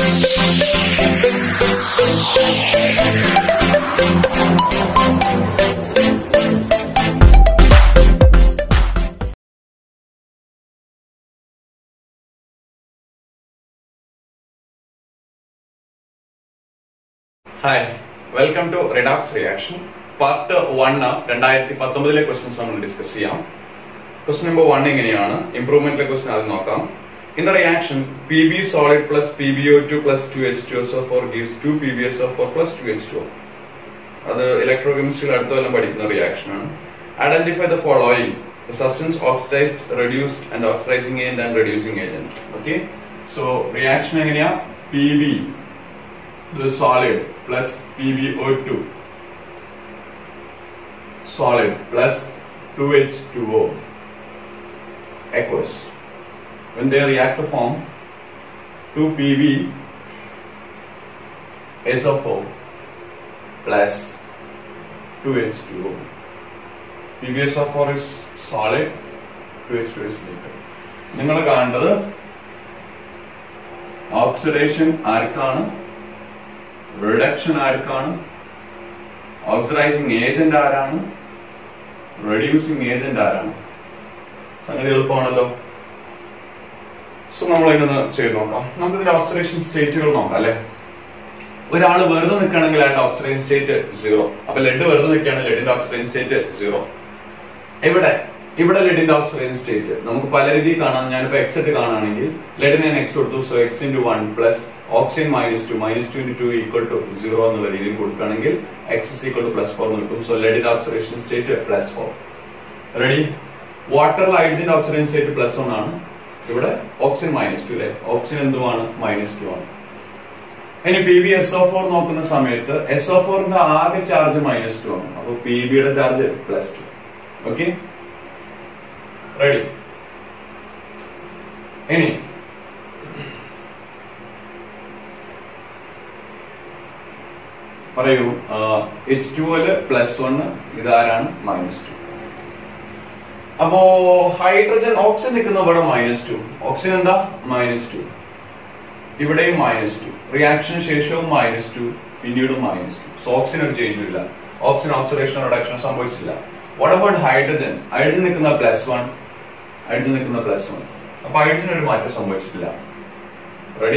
Hi welcome to redox reaction part one രണ്ടായിരത്തി പത്തൊമ്പതിലെ questions നമ്മൾ ഡിസ്കസ് ചെയ്യാം ക്വസ്റ്റ്യൻ നമ്പർ വൺ എങ്ങനെയാണ് ഇംപ്രൂവ്മെന്റിലെ ക്വസ്റ്റ്യൻ ആദ്യം നോക്കാം in the reaction P B solid plus P B O two plus two H two S O four gives two P B S O four plus two H two അത് ഇലക്ട്രോ കെമിസ്ട്രിയിൽ അടുത്ത കൊല്ലം പഠിക്കുന്ന reaction ആണ് identify the following substance oxidised reduced and oxidising agent and reducing agent okay so reaction എങ്ങനെയാ P B the solid plus PbO2 solid plus 2H2O aqueous. When they react to form 2Pb SO4 plus 2H2O. PbSO4 is solid, 2H2O is liquid. നിങ്ങൾ കാണേണ്ടത് oxidation ആർക്കാണ് reduction ആർക്കാണ് oxidising agent ആരാണ് reducing agent ആരാണ് സംഗതി എളുപ്പമാണല്ലോ so നമ്മൾ ഇതൊന്ന് ചെയ്ത് നോക്കാം നമുക്ക് ഇതിന്റെ ഓക്സിഡേഷൻ സ്റ്റേറ്റുകൾ നോക്കാം അല്ലെ ഒരാൾ വെറുതെ നിൽക്കുകയാണെങ്കിൽ അയാളുടെ ഓക്സിഡൈൻ സ്റ്റേറ്റ് സീറോ അപ്പൊ ലെഡ് വെറുതെ നിൽക്കുകയാണെങ്കിൽ ലെഡിന്റെ ഓക്സിഡൈൻ സ്റ്റേറ്റ് സീറോ ഇവിടെ ഇവിടെ ലെഡിന്റെ ഓക്സിഡൈൻ സ്റ്റേറ്റ് നമുക്ക് പല രീതിയിൽ കാണാം ഞാനിപ്പോ എക്സ് ഇട്ട് കാണുകയാണെങ്കിൽ ലെഡിന് ഞാൻ എക്സ് കൊടുത്തു so X into one plus oxygen minus two minus two into two equal to zero എന്നുള്ള രീതിയിൽ കൊടുക്കുകയാണെങ്കിൽ X is equal to plus four കിട്ടും സോ ലെഡിന്റെ oxidation state plus four ready water ഹൈഡ്രജന്റെ ഓക്സിഡൻ സ്റ്റേറ്റ് പ്ലസ് വൺ ആണ് ഇവിടെ oxygen minus two അല്ലെ oxygen എന്തുമാണ് മൈനസ് ടു ആണ് ഇനി P B S O four നോക്കുന്ന സമയത്ത് എസ് ഒ ഫോറിന്റെ ആകെ ചാർജ് മൈനസ് ടു ആണ് അപ്പൊ പി ബിയുടെ charge plus two okay ready ഇനി പറയൂ എച്ച് ടു എല് പ്ലസ് വൺ ഇതാരാണ് മൈനസ് ടു അപ്പോ ഹൈഡ്രജൻ ഓക്സിജൻ നിൽക്കുന്ന ഇവിടെ മൈനസ് ടു ഓക്സിജൻ എന്താ മൈനസ് ടു ഇവിടെയും മൈനസ് ടു റിയാക്ഷന് ശേഷവും മൈനസ് ടു പിന്നീടും മൈനസ് ടു സോ ഓക്സിജൻ ഒരു ചേഞ്ച് ഇല്ല ഓക്സിജൻ ഓക്സിഡേഷൻ റിഡക്ഷൻ സംഭവിച്ചില്ല വാട്ട് അബൌട്ട് ഹൈഡ്രജൻ ഹൈഡ്രജൻ നിൽക്കുന്ന പ്ലസ് വൺ ഹൈഡ്രജൻ നിൽക്കുന്ന പ്ലസ് വൺ അപ്പൊ ഹൈഡ്രജൻ ഒരു മാറ്റം സംഭവിച്ചിട്ടില്ല റെഡി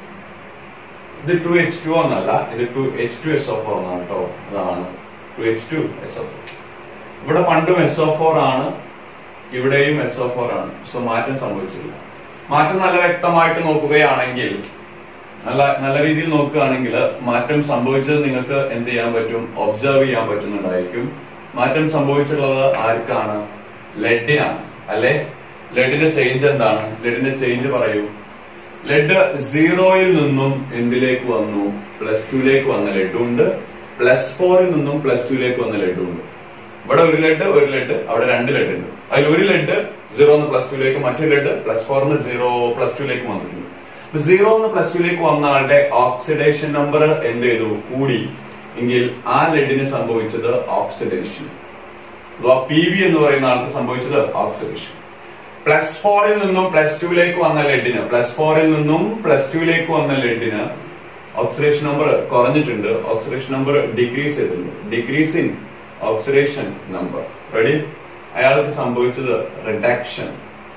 ഇത് ടു എച്ച് ടു എന്നല്ല ഇത് two H two S O four എന്നാണ് കേട്ടോ അതാണ് two H two S O four ഇവിടെ പണ്ടും എസ് ഓ ഫോർ ആണ് ഇവിടെയും എസ് ഓ ഫോർ ആണ് സോ മാറ്റം സംഭവിച്ചില്ല മാറ്റം നല്ല വ്യക്തമായിട്ട് നോക്കുകയാണെങ്കിൽ നല്ല നല്ല രീതിയിൽ നോക്കുകയാണെങ്കിൽ മാറ്റം സംഭവിച്ചത് നിങ്ങൾക്ക് എന്ത് ചെയ്യാൻ പറ്റും ഒബ്സർവ് ചെയ്യാൻ പറ്റുന്നുണ്ടായിരിക്കും മാറ്റം സംഭവിച്ചിട്ടുള്ളത് ആർക്കാണ് ലെഡിനാണ് അല്ലെ ലെഡിന്റെ ചേഞ്ച് എന്താണ് ലെഡിന്റെ ചേഞ്ച് പറയൂ ലെഡ് സീറോയിൽ നിന്നും എന്തിലേക്ക് വന്നു പ്ലസ് ടുയിലേക്ക് വന്ന ലെഡും ഉണ്ട് പ്ലസ് ഫോറിൽ നിന്നും പ്ലസ് ടുയിലേക്ക് വന്ന ലെഡും ഉണ്ട് ഇവിടെ ഒരു ലെഡ് ഒരു ലെഡ് അവിടെ രണ്ട് ലെഡ് ഉണ്ട് അതിൽ ഒരു ലെഡ് സീറോ എന്ന് പ്ലസ് ടുയിലേക്ക് മറ്റൊരു ലെഡ് പ്ലസ് ഫോറിന് സീറോ പ്ലസ് ടുയിലേക്ക് വന്നിട്ടുണ്ട് സീറോ എന്ന് പ്ലസ് ടുയിലേക്ക് വന്ന ആളുടെ ഓക്സിഡേഷൻ നമ്പർ എന്ത് ചെയ്തു കൂടി എങ്കിൽ ആ ലെഡിന് സംഭവിച്ചത് ഓക്സിഡേഷൻ പി വി എന്ന് പറയുന്ന ആൾക്ക് സംഭവിച്ചത് ഓക്സിഡേഷൻ പ്ലസ് ഫോറിൽ നിന്നും പ്ലസ് ടുവിലേക്ക് വന്ന ലെഡിന് പ്ലസ് ഫോറിൽ നിന്നും പ്ലസ് ടുവിലേക്ക് വന്ന ലെഡിന് ഓക്സിഡേഷൻ നമ്പർ കുറഞ്ഞിട്ടുണ്ട് ഓക്സിഡേഷൻ നമ്പർ ഡിക്രീസ് ചെയ്തിട്ടുണ്ട് decrease in oxidation number ready അയാൾക്ക് സംഭവിച്ചത് റിഡക്ഷൻ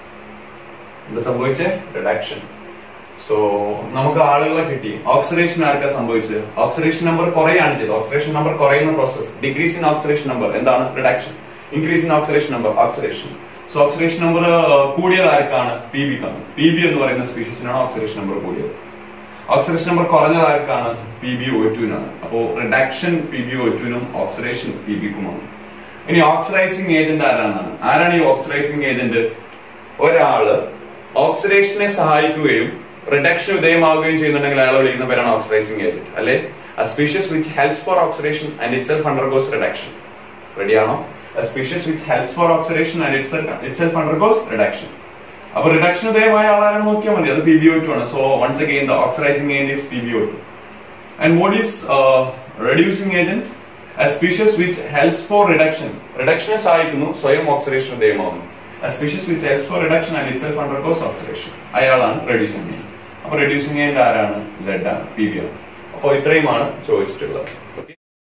എന്താ സംഭവിച്ചേ റിഡക്ഷൻ സോ നമുക്ക് ആളുകളെ കിട്ടി ഓക്സിഡേഷൻ ആർക്കാ സംഭവിച്ചത് ഓക്സിഡേഷൻ നമ്പർ കുറയാണ് ചെയ്തത് ഓക്സിഡേഷൻ നമ്പർ കുറയുന്ന process decrease in oxidation number എന്താണ് reduction increase in oxidation number oxidation so oxidation number കൂടിയത് ആർക്കാണ് പി ബി ക്കാണ് പി ബി എന്ന് പറയുന്ന സ്പീഷീസിനാണ് ഓക്സിഡേഷൻ നമ്പർ കൂടിയത് ഓക്സിഡേഷൻ നമ്പർ കുറഞ്ഞത് ആർക്കാണ് പി ബി ഒ ടുവിനാണ് അപ്പോ റിഡക്ഷൻ പി ബി ഒ ടുവിനും ഓക്സിഡേഷൻ പി ബിക്കുമാണ് ഇനി ഓക്സിഡൈസിങ് ഏജന്റ് ആരാണെന്നാണ് ആരാണ് ഈ ഓക്സിഡൈസിങ് ഏജന്റ് ഒരാള് ഓക്സിഡേഷനെ സഹായിക്കുകയും റിഡക്ഷൻ വിധേയമാവുകയും ചെയ്യുന്നുണ്ടെങ്കിൽ അയാൾ വിളിക്കുന്ന പേരാണ് ഓക്സിഡൈസിങ് ഏജന്റ് അല്ലെ a species which helps for oxidation and itself undergoes reduction റെഡിയാണോ a species which helps for oxidation and itself, itself undergoes reduction അപ്പൊ റിഡക്ഷൻ വിധേയമായ ആളാരാണ് നോക്കിയാൽ മതി അത് പി ബി ഒ ടു ആണ് so once again the oxidising agent is P B O two and what is reducing agent a species which helps for reduction റിഡക്ഷനെ സഹായിക്കുന്നു സ്വയം ഓക്സിഡേഷൻ വിധേയമാവുന്നു a species which helps for reduction and itself undergoes oxidation അയാളാണ് reducing agent അപ്പൊ reducing agent ആരാണ് lead ആണ് P B ആണ് അപ്പൊ ഇത്രയുമാണ് ചോദിച്ചിട്ടുള്ളത് Okay.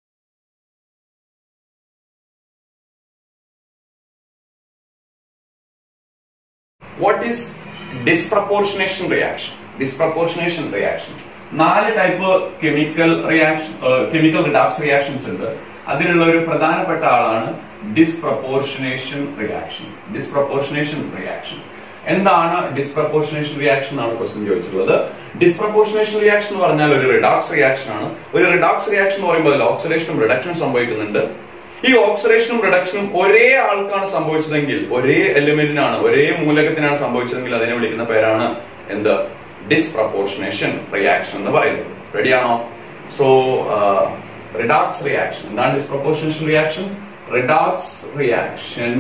What is disproportionation reaction disproportionation reaction നാല് type chemical reaction chemical redox reactions ഉണ്ട് അതിലുള്ള ഒരു പ്രധാനപ്പെട്ട ആളാണ് ഡിസ്പ്രപ്പോർഷനേഷൻ റിയാക്ഷൻ ഡിസ്പ്രപ്പോർഷനേഷൻ റിയാക്ഷൻ എന്താണ് ഡിസ്പ്രപ്പോർഷനേഷൻ റിയാക്ഷൻ എന്നാണ് ക്വസ്റ്റ്യൻ ചോദിച്ചിട്ടുള്ളത് ഡിസ്പ്രപ്പോർഷനേഷൻ റിയാക്ഷൻ എന്ന് പറഞ്ഞാൽ ഒരു റിഡാക്സ് റിയാക്ഷൻ ആണ് ഒരു റിഡാക്സ് റിയാക്ഷൻ എന്ന് പറയുമ്പോൾ അതിൽ ഓക്സിഡേഷനും റിഡക്ഷനും സംഭവിക്കുന്നുണ്ട് ഈ ഓക്സിഡേഷനും റിഡക്ഷനും ഒരേ ആൾക്കാണ് സംഭവിച്ചതെങ്കിൽ ഒരേ എലിമെന്റിനാണ് ഒരേ മൂലകത്തിനാണ് സംഭവിച്ചതെങ്കിൽ അതിനെ വിളിക്കുന്ന പേരാണ് എന്ത് ഡിസ്പ്രപ്പോർഷനേഷൻ റിയാക്ഷൻ എന്ന് പറയുന്നത് റെഡിയാണോ സോ റിഡാക്സ് റിയാക്ഷൻ എന്താണ് disproportionation reaction redox reaction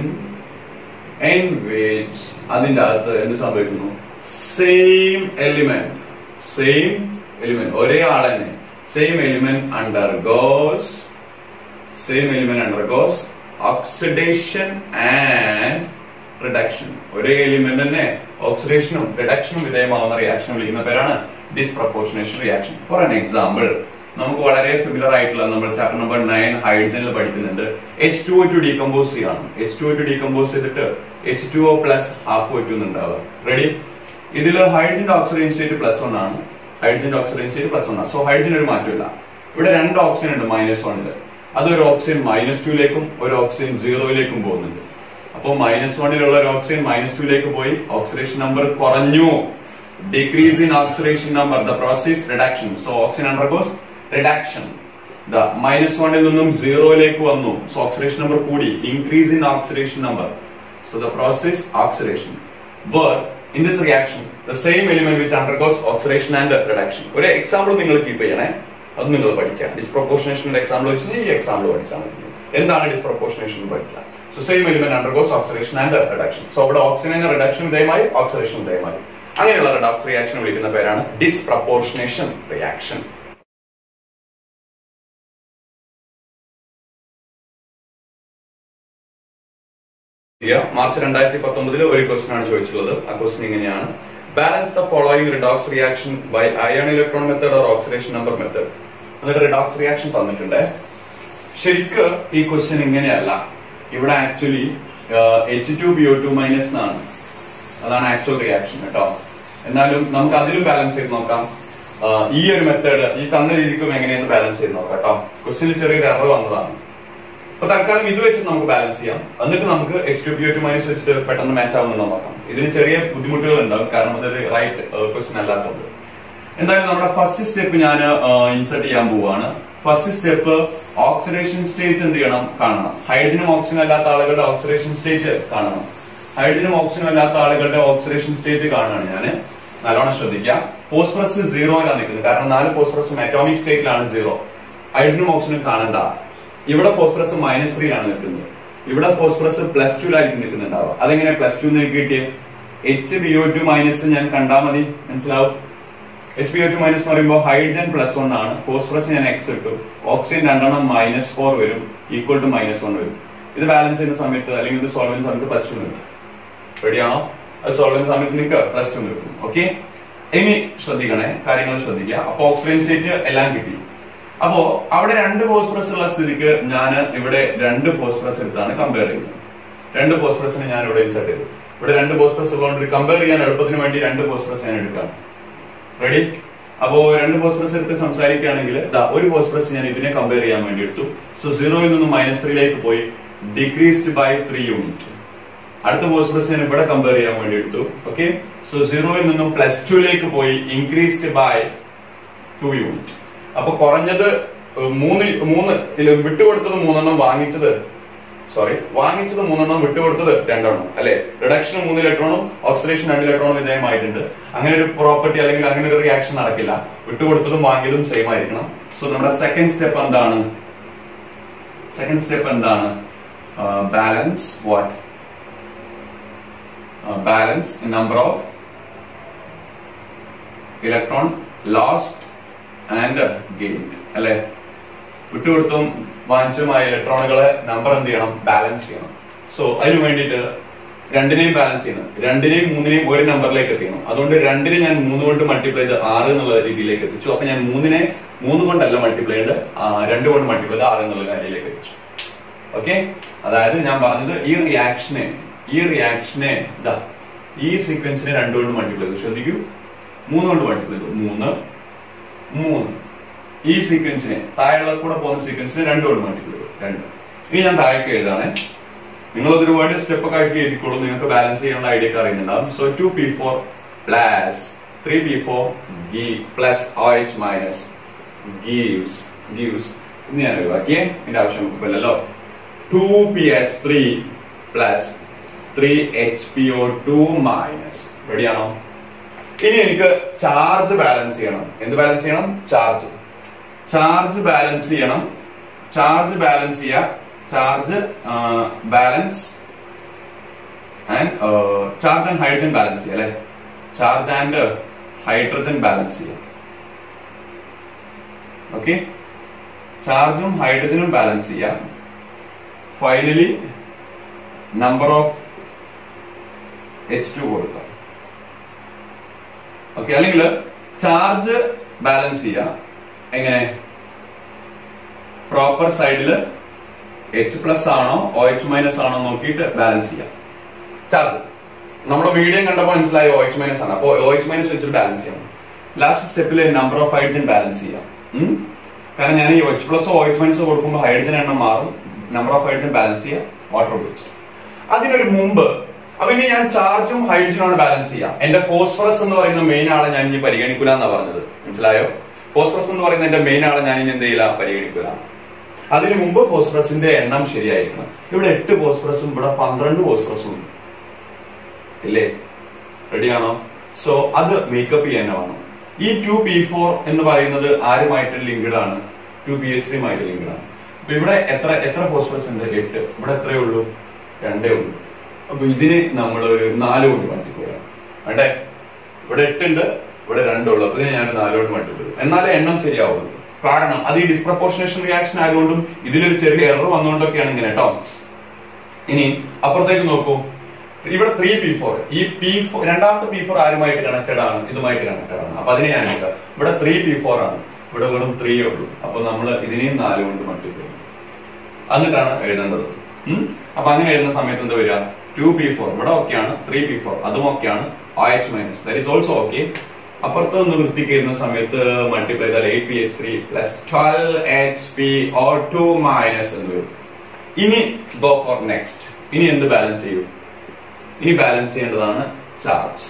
in which അതിന്റെ അകത്ത് എന്ത് സംഭവിക്കുന്നു സെയിം എലിമെന്റ് സെയിം എലിമെന്റ് ഒരേ ആൾ തന്നെ same element undergoes same element undergoes oxidation and reduction ഒരേ എലിമെന്റ് തന്നെ ഓക്സിഡേഷനും റിഡക്ഷനും വിധേയമാവുന്ന റിയാക്ഷൻ വിളിക്കുന്ന പേരാണ് disproportionation reaction for an example നമുക്ക് വളരെ ഫെമിലർ ആയിട്ടുള്ള നമ്മൾ ചാപ്റ്റർ നമ്പർ നയൻ ഹൈഡ്രജനിൽ പഠിക്കുന്നുണ്ട് H two O two decompose ചെയ്യാണ് H two O two decompose ചെയ്തിട്ട് H two O plus half പറ്റുന്നുണ്ടാവുക റെഡി ഇതിൽ ഹൈഡ്രജന്റെ ഓക്സിജൻ സ്റ്റേറ്റ് പ്ലസ് വൺ ആണ് ഹൈഡ്രജന്റെ ഓക്സിജൻ സ്റ്റേറ്റ് പ്ലസ് വൺ ആണ് സോ ഹൈഡ്രജൻ ഒരു മാറ്റമില്ല ഇവിടെ രണ്ട് ഓക്സിജൻ ഉണ്ട് മൈനസ് വണ്ണില് അതൊരു ഓക്സിജൻ മൈനസ് ടുയിലേക്കും ഒരു ഓക്സിജൻ സീറോയിലേക്കും പോകുന്നുണ്ട് അപ്പോൾ മൈനസ് വണ്ണിലുള്ള ഒരു ഓക്സിജൻ മൈനസ് ടുയിലേക്ക് പോയി ഓക്സിഡേഷൻ നമ്പർ കുറഞ്ഞു decrease in oxidation number the process reduction so oxygen undergoes reduction the minus വണ്ണിൽ നിന്നും സീറോയിലേക്ക് വന്നു സോ ഓക്സിഡേഷൻ നമ്പർ കൂടി increase in oxidation number so the process oxidation but in this reaction the same element which undergoes oxidation and reduction ഒരു example നിങ്ങൾ keep ചെയ്യണേ അത് നിങ്ങൾ പഠിക്കാം ഡിസ്പ്രപ്പോർഷനേഷന്റെ എക്സാമ്പിൾ വെച്ച് ഈ എക്സാമ്പിൾ പഠിച്ചാൽ മതി എന്താണ് ഡിസ്പ്രപ്പോർഷനേഷൻ പഠിക്കുക so same element undergoes oxidation and reduction so അവിടെ ഓക്സിജൻ റിഡക്ഷൻ വിധേയമായി ഓക്സിഡേഷൻ വിധേയമായി അങ്ങനെയുള്ള റിഡോക്സ് റിയാക്ഷൻ വിളിക്കുന്ന പേരാണ് ഡിസ്പ്രപ്പോർഷനേഷൻ റിയാക്ഷൻ മാർച്ച് രണ്ടായിരത്തി പത്തൊമ്പതിൽ ഒരു ക്വസ്റ്റൻ ആണ് ചോദിച്ചിട്ടുള്ളത് ആ ക്വസ്റ്റൻ ഇങ്ങനെയാണ് balance the following redox reaction by ion electron method or oxidation number method എന്നിട്ട് റിഡോക്സ് റിയാക്ഷൻ തന്നിട്ടുണ്ട് ശരിക്ക് ഈ ക്വസ്റ്റ്യൻ ഇങ്ങനെയല്ല ഇവിടെ actually H two B O two minus എന്നാണ് അതാണ് ആക്ച്വൽ റിയാക്ഷൻ കേട്ടോ എന്നാലും നമുക്ക് അതിലും ബാലൻസ് ചെയ്ത് നോക്കാം ആ, ഈ ഒരു മെത്തേഡ് ഈ തന്ന രീതിക്കും എങ്ങനെയെന്ന് ബാലൻസ് ചെയ്ത് നോക്കാം കേട്ടോ ക്വസ്റ്റ്യനിൽ ചെറിയൊരു എറർ വന്നതാണ് അപ്പൊ തൽക്കാലം ഇത് വെച്ച് നമുക്ക് ബാലൻസ് ചെയ്യാം എന്നിട്ട് നമുക്ക് X two B O two minus വെച്ചിട്ട് പെട്ടെന്ന് മാച്ച് ആവുന്നുണ്ടോ നോക്കാം ഇതിന് ചെറിയ ബുദ്ധിമുട്ടുകൾ ഉണ്ടാവും കാരണം അതൊരു റൈറ്റ് ക്വസ്റ്റ്യൻ അല്ലാത്തതുകൊണ്ട് എന്തായാലും നമ്മുടെ ഫസ്റ്റ് സ്റ്റെപ്പ് ഞാൻ ഇൻസർട്ട് ചെയ്യാൻ പോവുകയാണ് ഫസ്റ്റ് സ്റ്റെപ്പ് ഓക്സിഡേഷൻ സ്റ്റേറ്റ് എന്ത് ചെയ്യണം കാണണം ഹൈഡ്രജനും ഓക്സിജനും അല്ലാത്ത ആളുകളുടെ ഓക്സിഡേഷൻ സ്റ്റേറ്റ് കാണണം ഹൈഡ്രജനും ഓക്സിജനും അല്ലാത്ത ആളുകളുടെ ഓക്സിഡേഷൻ സ്റ്റേറ്റ് കാണുകയാണ് ഞാൻ നല്ലോണം ശ്രദ്ധിക്കാം ഫോസ്ഫറസ് സീറോയിലാണ് നിൽക്കുന്നത് കാരണം നാല് ഫോസ്ഫറസും അറ്റോമിക് സ്റ്റേറ്റിലാണ് സീറോ ഹൈഡ്രജനും ഓക്സിജനും കാണണ്ട ഇവിടെ ഫോസ്ഫറസ് മൈനസ് ത്രീയിലാണ് നിൽക്കുന്നത് ഇവിടെ ഫോസ്ഫറസ് പ്ലസ് ടുലായിരിക്കും നിൽക്കുന്നുണ്ടാവുക അതെങ്ങനെ പ്ലസ് ടു കിട്ടിയത് H B O two minus ഞാൻ കണ്ടാ മതി മനസ്സിലാവും H B O two minus എന്ന് പറയുമ്പോൾ ഹൈഡ്രജൻ പ്ലസ് വൺ ആണ് ഫോസ്ഫറസ് ഞാൻ എക്സ് ഇട്ടു ഓക്സിജൻ രണ്ടെണ്ണം മൈനസ് ഫോർ വരും ഈക്വൽ ടു മൈനസ് വൺ വരും ഇത് ബാലൻസ് ചെയ്യുന്ന സമയത്ത് അല്ലെങ്കിൽ ഇത് സോൾവ് ചെയ്യുന്ന സമയത്ത് പ്ലസ് ടു നിൽക്കും റെഡിയാണോ അത് സോൾവ് ചെയ്യുന്ന സമയത്ത് നിൽക്കുക പ്ലസ് ടു നിൽക്കും ഓക്കെ ഇനി ശ്രദ്ധിക്കണേ കാര്യങ്ങൾ ശ്രദ്ധിക്കുക അപ്പൊ ഓക്സിജൻ സ്റ്റേറ്റ് എല്ലാം കിട്ടി അപ്പോ അവിടെ രണ്ട് ഫോസ്ഫറസ് ഉള്ള സ്ഥിതിക്ക് ഞാൻ ഇവിടെ രണ്ട് ഫോസ്ഫറസ് എടുത്താണ് കമ്പയർ ചെയ്യുന്നത് രണ്ട് ഫോസ്ഫറസിനെ ഞാൻ ഇവിടെ ഇൻസർട്ട് ചെയ്തു ഇവിടെ രണ്ട് ഫോസ്ഫറസ് ഉള്ളതുകൊണ്ട് കമ്പയർ ചെയ്യാൻ എളുപ്പത്തിന് വേണ്ടി രണ്ട് ഫോസ്ഫറസ് ഞാൻ എടുക്കാം റെഡി അപ്പോ രണ്ട് ഫോസ്ഫറസ് എടുത്ത് സംസാരിക്കുകയാണെങ്കിൽ ദാ ഒരു ഫോസ്ഫറസ് ഞാൻ ഇതിനെ കമ്പയർ ചെയ്യാൻ വേണ്ടി എടുത്തു സോ സീറോയിൽ നിന്ന് മൈനസ് ത്രീയിലേക്ക് പോയി ഡിക്രീസ്ഡ് ബൈ ത്രീ യൂണിറ്റ് അടുത്ത ഫോസ്ഫറസ് ഞാൻ ഇവിടെ കമ്പയർ ചെയ്യാൻ വേണ്ടി എടുത്തു ഓക്കെ സോ സീറോയിൽ നിന്നും പ്ലസ് ടുയിലേക്ക് പോയി ഇൻക്രീസ്ഡ് ബൈ ടു യൂണിറ്റ് അപ്പൊ കുറഞ്ഞത് ഏഹ്, മൂന്ന് മൂന്ന് ഇതിൽ വിട്ടുകൊടുത്തത് മൂന്നെണ്ണം വാങ്ങിച്ചത് സോറി വാങ്ങിച്ചത് മൂന്നെണ്ണം വിട്ടുകൊടുത്തത് രണ്ടെണ്ണം അല്ലെ റിഡക്ഷൻ മൂന്ന് ഇലക്ട്രോണും ഓക്സിഡേഷൻ രണ്ട് ഇലക്ട്രോണും വിധേയമായിട്ടുണ്ട് അങ്ങനെ ഒരു പ്രോപ്പർട്ടി അല്ലെങ്കിൽ അങ്ങനെ ഒരു റിയാക്ഷൻ നടക്കില്ല വിട്ടുകൊടുത്തതും വാങ്ങിയതും സെയിം ആയിരിക്കണം സോ നമ്മുടെ സെക്കൻഡ് സ്റ്റെപ്പ് എന്താണ് സെക്കൻഡ് സ്റ്റെപ്പ് എന്താണ് balance what balance number of electron lost and gained അല്ലെ വിട്ടുകൊടുത്തും വാങ്ങിച്ചുമായ ഇലക്ട്രോണുകളെ നമ്പർ എന്ത് ചെയ്യണം ബാലൻസ് ചെയ്യണം സോ അതിനു വേണ്ടിയിട്ട് രണ്ടിനെയും ബാലൻസ് ചെയ്യണം രണ്ടിനെയും മൂന്നിനെയും ഒരു നമ്പറിലേക്ക് എത്തിക്കണം അതുകൊണ്ട് രണ്ടിനെ ഞാൻ മൂന്ന് കൊണ്ട് മൾട്ടിപ്ലൈ ചെയ്ത് ആറ് എന്നുള്ള രീതിയിലേക്ക് എത്തിച്ചു അപ്പൊ ഞാൻ മൂന്നിനെ മൂന്ന് കൊണ്ടല്ല മൾട്ടിപ്ലൈ ചെയ്ത് ആ, രണ്ട് കൊണ്ട് മൾട്ടിപ്ലൈ ചെയ്ത് ആറ് എന്നുള്ള കാര്യത്തിലേക്ക് എത്തിച്ചു ഓക്കെ അതായത് ഞാൻ പറഞ്ഞത് ഈ റിയാക്ഷനെ ഈ റിയാക്ഷനെ ഇതാ ഈ സീക്വൻസിനെ രണ്ട് കൊണ്ട് മൾട്ടിപ്ലൈ ചെയ്തു ശ്രദ്ധിക്കൂ മൂന്ന് കൊണ്ട് മൾട്ടിപ്ലൈ ചെയ്തു മൂന്ന് മൂന്ന് ഈ സീക്വൻസിനെ താഴെ കൂടെ പോകുന്ന സീക്വൻസിനെ രണ്ട് കൊണ്ട് മൾട്ടിപ്ലൈ ചെയ്തു രണ്ട് ഇനി ഞാൻ താഴേക്ക് എഴുതാണേ നിങ്ങൾ ഒരുപാട് സ്റ്റെപ്പ് ഒക്കെ ആക്കി എഴുതിക്കോളൂ നിങ്ങൾക്ക് ബാലൻസ് ചെയ്യാനുള്ള ഐഡിയ ഒക്കെ അറിയുന്നുണ്ടാവും so two P four plus three P four ഗി plus O H minus gives gives ഇന്ന് ഞാൻ ഒഴിവാക്കിയേ ഇതിന്റെ ആവശ്യം നമുക്കില്ലല്ലോ two P H three plus three H P O two minus റെഡിയാണോ ഇനി എനിക്ക് ചാർജ് ബാലൻസ് ചെയ്യണം എന്ത് ബാലൻസ് ചെയ്യണം ചാർജ് ചാർജ് ബാലൻസ് ചെയ്യണം ചാർജ് ബാലൻസ് ചെയ്യാ charge balance and charge and hydrogen balance ചെയ്യാം അല്ലെ ചാർജ് ആൻഡ് ഹൈഡ്രജൻ ബാലൻസ് ചെയ്യാം ഓക്കെ ചാർജും ഹൈഡ്രജനും ബാലൻസ് ചെയ്യാം finally number of H two കൊടുക്കാം ഓക്കെ അല്ലെങ്കിൽ ചാർജ് ബാലൻസ് ചെയ്യാം എങ്ങനെ പ്രോപ്പർ സൈഡിൽ എച്ച് പ്ലസ് ആണോ ഒ എച്ച് മൈനസ് ആണോ നോക്കിയിട്ട് ബാലൻസ് ചെയ്യാം ചാർജ് നമ്മുടെ മീഡിയം കണ്ടപ്പോൾ മനസ്സിലായി ഒ എച്ച് മൈനസ് ആണ് അപ്പോൾ ഒ എച്ച് മൈനസ് വെച്ചിട്ട് ബാലൻസ് ചെയ്യണം ലാസ്റ്റ് സ്റ്റെപ്പിൽ നമ്പർ ഓഫ് ഹൈഡ്രജൻ ബാലൻസ് ചെയ്യാം ഉം? കാരണം ഞാൻ ഈ H plus O H minus കൊടുക്കുമ്പോൾ ഹൈഡ്രജൻ എണ്ണം മാറും നമ്പർ ഓഫ് ഹൈഡ്രജൻ ബാലൻസ് ചെയ്യാം വാട്ടർ ഉപയോഗിച്ചിട്ട് അതിനൊരു മുമ്പ് അപ്പൊ ഇനി ഞാൻ ചാർജും ഹൈഡ്രജനുമാണ് ബാലൻസ് ചെയ്യാം എന്റെ ഫോസ്ഫറസ് എന്ന് പറയുന്ന മെയിൻ ആളെ ഞാൻ ഇനി പരിഗണിക്കൂല എന്നാ പറഞ്ഞത് മനസ്സിലായോ ഫോസ്ഫറസ് എന്ന് പറയുന്ന എന്റെ മെയിൻ ആളെ ഞാൻ ഇനി എന്ത് ചെയ്യില്ല പരിഗണിക്കൂല അതിനു മുമ്പ് ഫോസ്ഫറസിന്റെ എണ്ണം ശരിയായിരിക്കണം ഇവിടെ എട്ട് ഫോസ്ഫറസും ഇവിടെ പന്ത്രണ്ട് ഫോസ്ഫറസും ഉണ്ട് ഇല്ലേ റെഡിയാണോ സോ അത് മേക്കപ്പ് ചെയ്യാനാണ് ഈ ടു പി ഫോർ എന്ന് പറയുന്നത് ആരുമായിട്ട് ലിങ്ക്ഡ് ആണ് ടു പി എസ് സിയുമായിട്ട് ലിങ്ക്ഡ് ആണ് അപ്പൊ ഇവിടെ എത്ര എത്ര ഫോസ്ഫറസ് ഉണ്ട് എട്ട് ഇവിടെ എത്രയേ ഉള്ളൂ രണ്ടേ ഉള്ളൂ അപ്പൊ ഇതിന് നമ്മൾ ഒരു നാല് കൊണ്ട് മൾട്ടിപ്ലൈ വേണ്ടേ ഇവിടെ എട്ടുണ്ട് ഇവിടെ രണ്ടുള്ളൂ അപ്പൊ ഇതിനെ ഞാൻ നാല് കൊണ്ട് മൾട്ടിപ്ലൈ ചെയ്യും എന്നാലേ എണ്ണം ശരിയാവുള്ളൂ കാരണം അത് ഈ ഡിസ്പ്രപ്പോർഷനേഷൻ റിയാക്ഷൻ ആയതുകൊണ്ടും ഇതിലൊരു ചെറിയ എറർ വന്നുകൊണ്ടൊക്കെയാണ് ഇങ്ങനെ കേട്ടോ ഇനി അപ്പുറത്തേക്ക് നോക്കൂ ഇവിടെ ത്രീ പി ഫോർ ഈ പി ഫോർ രണ്ടാമത്തെ പി ഫോർ ആരുമായിട്ട് കണക്റ്റഡ് ആണ് ഇതുമായിട്ട് കണക്റ്റഡ് ആണ് അപ്പൊ അതിനെ ഞാൻ എടുക്കാം ഇവിടെ ത്രീ പി ഫോർ ആണ് ഇവിടെ വെറും ത്രീ ഉള്ളൂ അപ്പൊ നമ്മൾ ഇതിനെയും നാല് കൊണ്ട് മൾട്ടിപ്ലൈ ചെയ്യും എന്നിട്ടാണ് എഴുതേണ്ടത് ഉം? അപ്പൊ അങ്ങനെ എഴുതുന്ന സമയത്ത് എന്താ വരിക ടു പി ഫോർ ഇവിടെ ഓക്കെയാണ് ത്രീ പി ഫോർ അതും ഓക്കെയാണ് O H minus that is also okay അപ്പുറത്ത് നിന്ന് വൃത്തിക്ക് എഴുതുന്ന സമയത്ത് മൾട്ടിപ്ലൈ ചെയ്താൽ eight P H three plus twelve H P O two minus എന്ന് വരും ഇനി ഗോ ഫോർ നെക്സ്റ്റ് ഇനി എന്ത് ബാലൻസ് ചെയ്യും ഇനി ബാലൻസ് ചെയ്യേണ്ടതാണ് ചാർജ്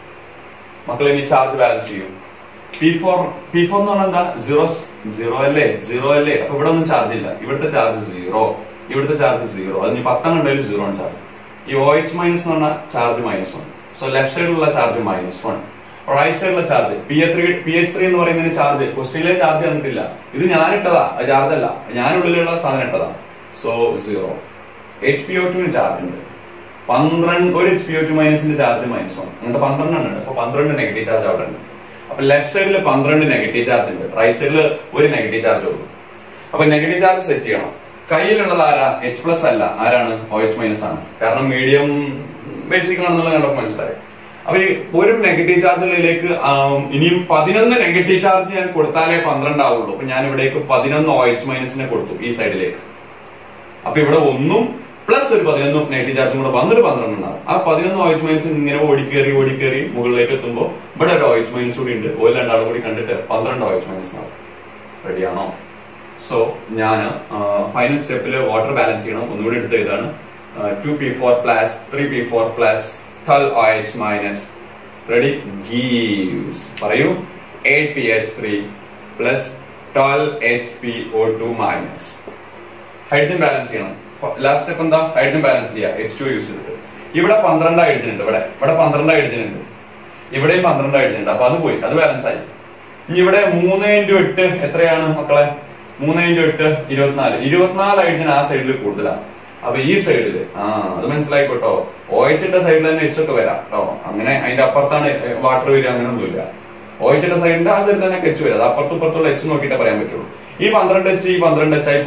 മക്കൾ ഇനി ചാർജ് ബാലൻസ് ചെയ്യും പി ഫോർ പി ഫോർ എന്ന് പറഞ്ഞാൽ എന്താ സീറോ സീറോ അല്ലേ സീറോ അല്ലേ അപ്പൊ ഇവിടെ ഒന്നും ചാർജ് ഇല്ല ഇവിടുത്തെ ചാർജ് സീറോ ഇവിടുത്തെ ചാർജ് സീറോ അതിന് പത്താം കണ്ടാലും സീറോ ആണ് ചാർജ് ഈ ഒ എച്ച് മൈനസ് എന്ന് പറഞ്ഞാൽ charge minus one so left സൈഡിലുള്ള ചാർജ് മൈനസ് വൺ റൈറ്റ് സൈഡിലുള്ള charge P A three P H three എന്ന് പറയുന്നതിന് ചാർജ് ക്വസ്റ്റ്യനിലെ ചാർജ് തന്നിട്ടില്ല ഇത് ഞാൻ ഇട്ടതാ അത് ചാർജ് അല്ല ഞാനുള്ളിലുള്ള സാധനം ഇട്ടതാ so zero H P O ടുവിന് ചാർജ് ഉണ്ട് പന്ത്രണ്ട് ഒരു എച്ച് പി ഒ ടു മൈനസിന്റെ ചാർജ് മൈനസ് വൺ അങ്ങനത്തെ പന്ത്രണ്ടെണ്ണം ഉണ്ട് അപ്പൊ പന്ത്രണ്ട് നെഗറ്റീവ് ചാർജ് അവിടെ ഉണ്ട് അപ്പൊ ലെഫ്റ്റ് സൈഡിൽ പന്ത്രണ്ട് നെഗറ്റീവ് ചാർജ് ഉണ്ട് റൈറ്റ് സൈഡിൽ ഒരു നെഗറ്റീവ് ചാർജ് ഉള്ളൂ അപ്പൊ നെഗറ്റീവ് ചാർജ് സെറ്റ് ചെയ്യണം കയ്യിലുള്ളത് ആരാ എച്ച് പ്ലസ് അല്ല ആരാണ് ഒ എച്ച് മൈനസ് ആണ് കാരണം മീഡിയം ബേസിക് ആണെന്നുള്ള കണ്ടപ്പോൾ മനസ്സിലായി അപ്പൊ ഈ ഒരു നെഗറ്റീവ് ചാർജിലേക്ക് ഇനിയും പതിനൊന്ന് നെഗറ്റീവ് ചാർജ് ഞാൻ കൊടുത്താലേ പന്ത്രണ്ട് ആവുള്ളൂ അപ്പൊ ഞാൻ ഇവിടേക്ക് പതിനൊന്ന് ഒ എച്ച് മൈനസിനെ കൊടുത്തു ഈ സൈഡിലേക്ക് അപ്പൊ ഇവിടെ ഒന്നും പ്ലസ് ഒരു പതിനൊന്ന് നെഗറ്റീവ് ചാർജും കൂടെ വന്നിട്ട് പന്ത്രണ്ട് ഉണ്ടാവും ആ പതിനൊന്ന് ഓയിച്ച് മൈനസ് ഇങ്ങനെ ഓടിക്കേറി ഓടിക്കേറി മുകളിലേക്ക് എത്തുമ്പോൾ ഇവിടെ ഒരു ഓയിച്ച് മൈനസ് കൂടി ഉണ്ട് ഓയിൽ രണ്ടാളും കൂടി കണ്ടിട്ട് പന്ത്രണ്ട് ഓയിച്ച് മൈനസ് ആവും റെഡിയാണോ സോ ഞാൻ ഫൈനൽ സ്റ്റെപ്പിൽ വാട്ടർ ബാലൻസ് ചെയ്യണം ഒന്നുകൂടി എടുത്ത് ഇതാണ് two P four plus three P four plus twelve O H minus ready gives പറയൂ eight P H three plus twelve H P O two minus hydrogen balance ചെയ്യണം last step എന്താ hydrogen balance ചെയ്യുക H two use ചെയ്തിട്ട് ഇവിടെ പന്ത്രണ്ട് hydrogen ഉണ്ട് ഇവിടെ ഇവിടെ പന്ത്രണ്ട് ഹൈഡ്രജൻ ഉണ്ട് ഇവിടെയും പന്ത്രണ്ട് ഹൈഡ്രജൻ ഉണ്ട് അപ്പൊ അത് പോയി അത് ബാലൻസ് ആയി ഇനി ഇവിടെ മൂന്ന് ഇൻറ്റു എട്ട് എത്രയാണ് മക്കളെ മൂന്ന് ഇൻറ്റു എട്ട് ഇരുപത്തിനാല് ഇരുപത്തിനാല് ഹൈഡ്രജൻ ആ സൈഡിൽ കൂടുതലാണ് അപ്പൊ ഈ സൈഡില് ആ അത് മനസ്സിലായിക്കോട്ടോ ഓയിച്ചിട്ട സൈഡിൽ തന്നെ എച്ച് ഒക്കെ വരാം കേട്ടോ അങ്ങനെ അതിന്റെ അപ്പുറത്താണ് വാട്ടർ വരിക അങ്ങനെയൊന്നുമില്ല ഓയിച്ചിട്ട സൈഡിന്റെ ആ സൈഡിൽ തന്നെ എച്ച് വരാം അത് അപ്പുറത്തും ഇപ്പുറത്തുള്ള എച്ച് നോക്കിയിട്ടേ പറയാൻ പറ്റുള്ളൂ ഈ പന്ത്രണ്ട് എച്ച് ഈ പന്ത്രണ്ട് എച്ച് ആയി പോയി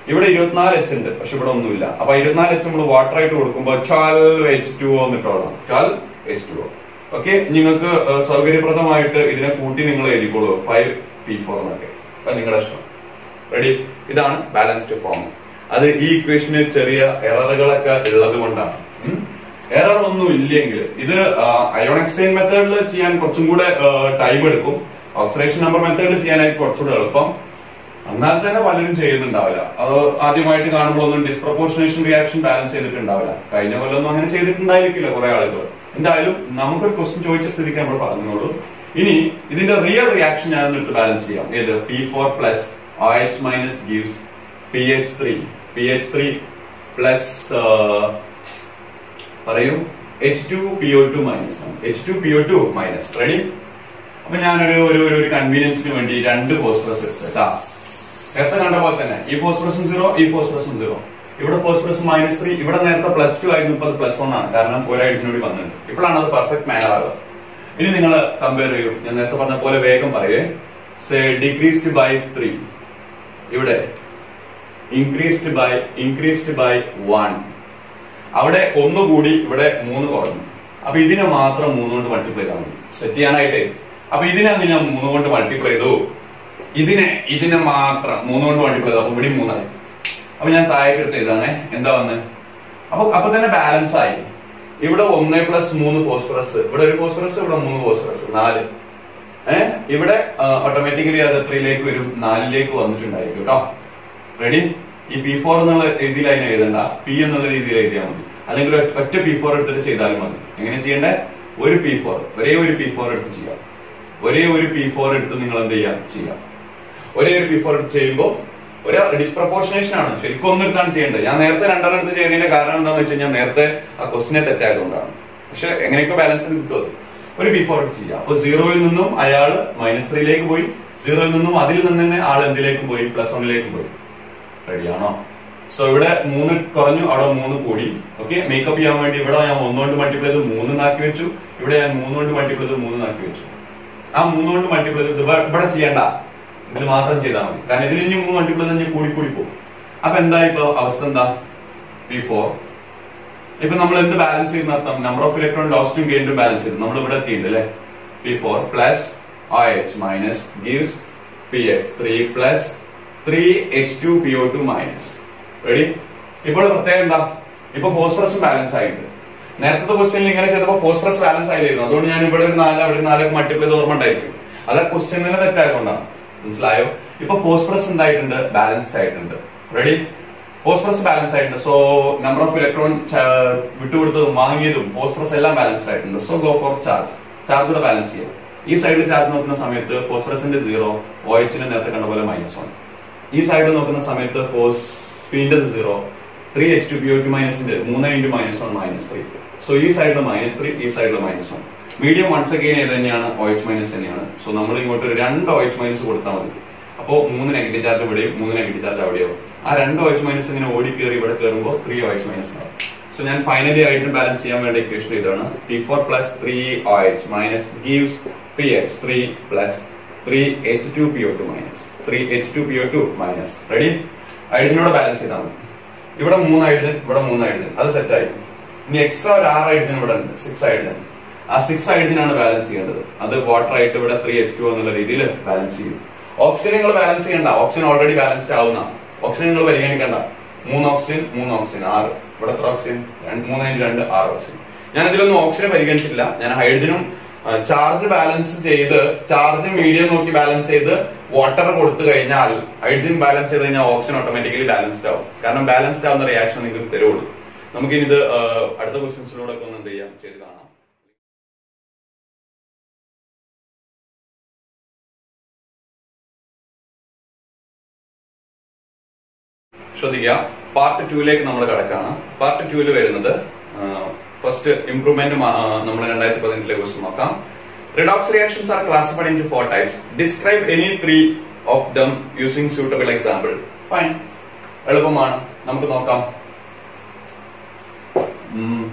ഇവിടെ ഇരുപത്തിനാല് എച്ച് ഉണ്ട് പക്ഷെ ഇവിടെ ഒന്നുമില്ല അപ്പൊ ഇരുപത്തിനാല് എച്ച് നമ്മൾ വാട്ടർ ആയിട്ട് കൊടുക്കുമ്പോൾ ട്വൽവ് എച്ച് ടു എന്നിട്ടോളാം ട്വൽവ് എച്ച് ടു ഓക്കെ നിങ്ങൾക്ക് ഏഹ്, സൗകര്യപ്രദമായിട്ട് ഇതിനെ കൂട്ടി നിങ്ങൾ എഴുതിക്കോളൂ ഫൈവ് പി ഫോർ എന്നൊക്കെ അപ്പൊ നിങ്ങളുടെ ഇഷ്ടം റെഡി ഇതാണ് ബാലൻസ്ഡ് ഫോം അത് ഈ ഇക്വേഷന് ചെറിയ എററുകളൊക്കെ ഉള്ളത് കൊണ്ടാണ് എറർ ഒന്നും ഇല്ലെങ്കിൽ ഇത് അയോണക്സൈൻ മെത്തേഡിൽ ചെയ്യാൻ കുറച്ചും കൂടെ ടൈം എടുക്കും ഓക്സിഡേഷൻ നമ്പർ മെത്തേഡിൽ ചെയ്യാനായിരിക്കും കുറച്ചുകൂടെ എളുപ്പം എന്നാൽ തന്നെ പലരും ചെയ്യുന്നുണ്ടാവില്ല അത് ആദ്യമായിട്ട് കാണുമ്പോൾ ഒന്നും ഡിസ്പ്രപ്പോർഷനേഷൻ റിയാക്ഷൻ ബാലൻസ് ചെയ്തിട്ടുണ്ടാവില്ല കഴിഞ്ഞ കൊല്ലൊന്നും അങ്ങനെ ചെയ്തിട്ടുണ്ടായിരിക്കില്ല കുറെ ആളുകൾ എന്തായാലും നമുക്കൊരു ക്വസ്റ്റ്യൻ ചോദിച്ച സ്ഥിതിക്ക് നമ്മൾ പറഞ്ഞോളൂ ഇനി ഇതിന്റെ റിയൽ റിയാക്ഷൻ ഞാൻ എന്നിട്ട് ബാലൻസ് ചെയ്യാം ഏത് P four plus O H minus gives P H three P H three plus പറയൂ H two P O two minus H two P O two minus ready അപ്പൊ ഞാനൊരു ഒരു ഒരു ഒരു കൺവീനിയൻസിന് വേണ്ടി രണ്ട് ഫോസ്ഫറസ് എടുത്തു കേട്ടാ നേരത്തെ കണ്ട പോലെ തന്നെ ഈ ഫോസ്ഫറസും സീറോ ഈ ഫോസ്ഫറസും സീറോ ഇവിടെ ഫോസ്ഫറസ് മൈനസ് ത്രീ ഇവിടെ നേരത്തെ പ്ലസ് ടു ആയിരുന്നു ഇപ്പൊ പ്ലസ് വൺ ആണ് കാരണം ഒരാഴ്ച കൂടി വന്നിട്ടുണ്ട് ഇപ്പോഴാണ് അത് പെർഫെക്റ്റ് മാനർ ആകുക ഇനി നിങ്ങൾ കമ്പയർ ചെയ്യും ഞാൻ നേരത്തെ പറഞ്ഞ പോലെ വേഗം പറയേ സേ ഡിക്രീസ്ഡ് ബൈ ത്രീ ഇവിടെ increased by increased by one അവിടെ ഒന്ന് കൂടി ഇവിടെ മൂന്ന് കുറഞ്ഞു അപ്പൊ ഇതിനെ മാത്രം മൂന്ന് കൊണ്ട് മൾട്ടിപ്ലൈ ചെയ്താൽ മതി സെറ്റ് ചെയ്യാനായിട്ടേ അപ്പൊ ഇതിനെ അങ്ങ് ഞാൻ മൂന്ന് കൊണ്ട് മൾട്ടിപ്ലൈ ചെയ്തു ഇതിനെ ഇതിനെ മാത്രം മൂന്ന് കൊണ്ട് മൾട്ടിപ്ലൈ ചെയ്തു അപ്പൊ ഇവിടെ മൂന്നായി അപ്പൊ ഞാൻ താഴേക്ക് എടുത്ത് ഇതാണ് എന്താ വന്ന് അപ്പൊ അപ്പൊ തന്നെ ബാലൻസ് ആയി ഇവിടെ ഒന്ന് പ്ലസ് മൂന്ന് ഫോസ്ഫറസ് ഇവിടെ ഒരു ഫോസ്ഫറസ് ഇവിടെ മൂന്ന് ഫോസ്ഫറസ് നാല് ഏഹ് ഇവിടെ ഓട്ടോമാറ്റിക്കലി അത് എത്രയിലേക്ക് വരും നാലിലേക്ക് വന്നിട്ടുണ്ടായിരിക്കും കേട്ടോ റെഡി ഈ പി ഫോർ എന്നുള്ള രീതിയിൽ അതിനെ എഴുതണ്ട പി എന്നുള്ള രീതിയിൽ എഴുതിയാൽ മതി അല്ലെങ്കിൽ ഒറ്റ- ഒറ്റ പി ഫോർ എടുത്തിട്ട് ചെയ്താലും മതി എങ്ങനെ ചെയ്യണ്ടേ ഒരു പി ഫോർ ഒരേ ഒരു പി ഫോർ എടുത്ത് ചെയ്യാം ഒരേ ഒരു പി ഫോർ എടുത്ത് നിങ്ങൾ എന്ത് ചെയ്യാം ചെയ്യാം ഒരേ ഒരു പി ഫോർ എടുത്ത് ചെയ്യുമ്പോൾ ഒരു ഡിസ്പ്രപ്പോർഷനേഷൻ ആണ് ശരിക്കും ഒന്നെടുത്താണ് ചെയ്യേണ്ടത് ഞാൻ നേരത്തെ രണ്ടെണ്ണം എടുത്ത് ചെയ്യുന്നതിന്റെ കാരണം എന്താണെന്ന് വെച്ച് കഴിഞ്ഞാൽ നേരത്തെ ആ ക്വസ്റ്റിനെ തെറ്റായതുകൊണ്ടാണ് പക്ഷെ എങ്ങനെയൊക്കെ ബാലൻസ് കിട്ടും അത് ഒരു ബി ഫോർ ചെയ്യാം അപ്പൊ സീറോയിൽ നിന്നും അയാൾ മൈനസ് ത്രീയിലേക്ക് പോയി സീറോയിൽ നിന്നും അതിൽ നിന്ന് തന്നെ ആൾ എന്തിലേക്ക് പോയി പ്ലസ് വണ്ണിലേക്ക് പോയി റെഡിയാണോ സോ ഇവിടെ മൂന്ന് കുറഞ്ഞു അവിടെ മൂന്ന് കൂടി ഓക്കെ മേക്കപ്പ് ചെയ്യാൻ വേണ്ടി ഇവിടെ ഞാൻ ഒന്നുകൊണ്ട് മൾട്ടിപ്ലൈ ചെയ്ത് മൂന്ന് നാക്കി വെച്ചു ഇവിടെ ഞാൻ മൂന്ന് കൊണ്ട് മൾട്ടിപ്ലൈ ചെയ്ത് മൂന്ന് നാക്കി വെച്ചു ആ മൂന്ന് കൊണ്ട് മൾട്ടിപ്ലൈ ചെയ്ത് ഇവിടെ ഇവിടെ ചെയ്യണ്ട ഇത് മാത്രം ചെയ്താൽ മതി കാരണം ഇതിൽ ഇനി മൂന്ന് മൾട്ടിപ്ലൈ ചെയ്ത് കൂടി കൂടി പോകും അപ്പൊ എന്താ ഇപ്പൊ അവസ്ഥ എന്താ പി ഫോർ ഇപ്പൊ നമ്മൾ എന്ത് ബാലൻസ് ചെയ്യുന്ന അർത്ഥം നമ്പർ ഓഫ് ഇലക്ട്രോൺ ലോസ്റ്റും ഗെയിനും ബാലൻസ് ചെയ്തു നമ്മൾ ഇവിടെ എത്തിയിട്ടുണ്ട് അല്ലെ P four plus O H minus gives P X three plus three H two P O two minus ready ഇപ്പോൾ പ്രത്യേകം എന്താ ഇപ്പൊ ഫോസ്ഫറസും ബാലൻസ് ആയിട്ടുണ്ട് നേരത്തെ ക്വസ്റ്റ്യനിൽ ഇങ്ങനെ ചെയ്തപ്പോൾ ഫോസ്ഫറസ് ബാലൻസ് ആയിരുന്നു അതുകൊണ്ട് ഞാൻ ഇവിടെ ഒരു നാല് അവിടെ ഒരു നാലൊക്കെ മൾട്ടിപ്ലൈ ചെയ്ത് ഓർമ്മ ഉണ്ടായിരിക്കും അത് ആ ക്വസ്റ്റ്യൻ തന്നെ തെറ്റായതുകൊണ്ടാണ് മനസ്സിലായോ ഇപ്പൊ ഫോസ്ഫറസ് എന്തായിട്ടുണ്ട് ബാലൻസ്ഡ് ആയിട്ടുണ്ട് റെഡി ഫോസ്ഫറസ് ബാലൻസ് ആയിട്ടുണ്ട് സോ നമ്പർ ഓഫ് ഇലക്ട്രോൺ വിട്ടുകൊടുത്തതും വാങ്ങിയതും ഫോസ്ഫറസ് എല്ലാം ബാലൻസ്ഡ് ആയിട്ടുണ്ട് so go for charge charge കൂടെ ബാലൻസ് ചെയ്യാം ഈ സൈഡിൽ ചാർജ് നോക്കുന്ന സമയത്ത് ഫോസ്ഫറസിന്റെ സീറോ ഒ എച്ചിന്റെ നേരത്തെ കണ്ട പോലെ മൈനസ് വൺ ഈ സൈഡിൽ നോക്കുന്ന സമയത്ത് ഫോസ്ഫീന്റെ zero three H two P O two മൈനസിന്റെ മൂന്ന് into minus one minus three so ഈ സൈഡിൽ മൈനസ് ത്രീ ഈ സൈഡിൽ minus one medium once again ഏത് തന്നെയാണ് ഒ എച്ച് മൈനസ് തന്നെയാണ് സോ നമ്മൾ ഇങ്ങോട്ട് ഒരു രണ്ട് ഒ എച്ച് മൈനസ് കൊടുത്താൽ മതി അപ്പോ മൂന്ന് നെഗറ്റീവ് ചാർജ് ഇവിടെയും മൂന്ന് നെഗറ്റീവ് ചാർജ് അവിടെയാവും ആ രണ്ട് ഒ എച്ച് മൈനസ് ഇങ്ങനെ ഓടി കയറി ഇവിടെ കയറുമ്പോൾ ത്രീ ഒ എച്ച് മൈനസ് ആവും സോ ഞാൻ ഫൈനലി ആയിട്ട് ബാലൻസ് ചെയ്യാൻ വേണ്ട ഇക്വേഷൻ ഇതാണ് P four plus three O H minus gives P H three plus three H two P O two minus three H two P O two minus ready ഹൈഡ്രജനോട് balance ചെയ്താൽ മതി ഇവിടെ മൂന്ന് hydrogen ഇവിടെ മൂന്ന് ഹൈഡ്രജൻ അത് set ആയി ഇനി എക്സ്ട്രാ ഒരു ആറ് ഹൈഡ്രജൻ ഇവിടെ ഉണ്ട് സിക്സ് ഹൈഡ്രജൻ ആ സിക്സ് ഹൈഡ്രജൻ ആണ് ബാലൻസ് ചെയ്യേണ്ടത് അത് വാട്ടർ ആയിട്ട് ഇവിടെ ത്രീ എച്ച് ടു എന്നുള്ള രീതിയിൽ ബാലൻസ് ചെയ്യും ഓക്സിജൻ നിങ്ങൾ ബാലൻസ് ചെയ്യണ്ട ഓക്സിജൻ ഓൾറെഡി ബാലൻസ്ഡ് ആവുന്ന ഓക്സിജൻ നിങ്ങൾ പരിഗണിക്കണ്ട മൂന്ന് ഓക്സിജൻ മൂന്ന് ഓക്സിജൻ ആറ് ഇവിടെ എത്ര ഓക്സിജൻ രണ്ട് മൂന്ന് ഇൻറ്റു രണ്ട് ആറ് ഓക്സിജൻ ഞാൻ ഇതിലൊന്നും ഓക്സിജനെ പരിഗണിച്ചില്ല ഞാൻ ഹൈഡ്രജനും ചാർജ് ബാലൻസ് ചെയ്ത് ചാർജ് മീഡിയം നോക്കി ബാലൻസ് ചെയ്ത് വാട്ടർ കൊടുത്തു കഴിഞ്ഞാൽ ഹൈഡ്രജൻ ബാലൻസ് ചെയ്ത് കഴിഞ്ഞാൽ ഓക്സിജൻ ഓട്ടോമാറ്റിക്കലി ബാലൻസ്ഡ് ആവും കാരണം ബാലൻസ്ഡ് ആവുന്ന റിയാക്ഷൻ നിങ്ങൾക്ക് തരുള്ളൂ നമുക്കിനി ഇത് ആ, അടുത്ത ക്വസ്റ്റ്യൻസിലൂടെ ഒക്കെ ഒന്ന് എന്ത് ചെയ്യാം ചെയ്ത് കാണാം ശ്രദ്ധിക്കുക പാർട്ട് ടൂയിലേക്ക് നമ്മൾ കിടക്കാണ് പാർട്ട് ടൂവിൽ വരുന്നത് ഫസ്റ്റ് ഇംപ്രൂവ്മെന്റ് നമ്മൾ രണ്ടായിരത്തി പതിനെട്ടിലെ ക്വസ്റ്റ്യൻ നോക്കാം redox reactions are classified in four types describe any three of them using suitable example fine എളുപ്പമാണ് നമുക്ക് നോക്കാം ഉം.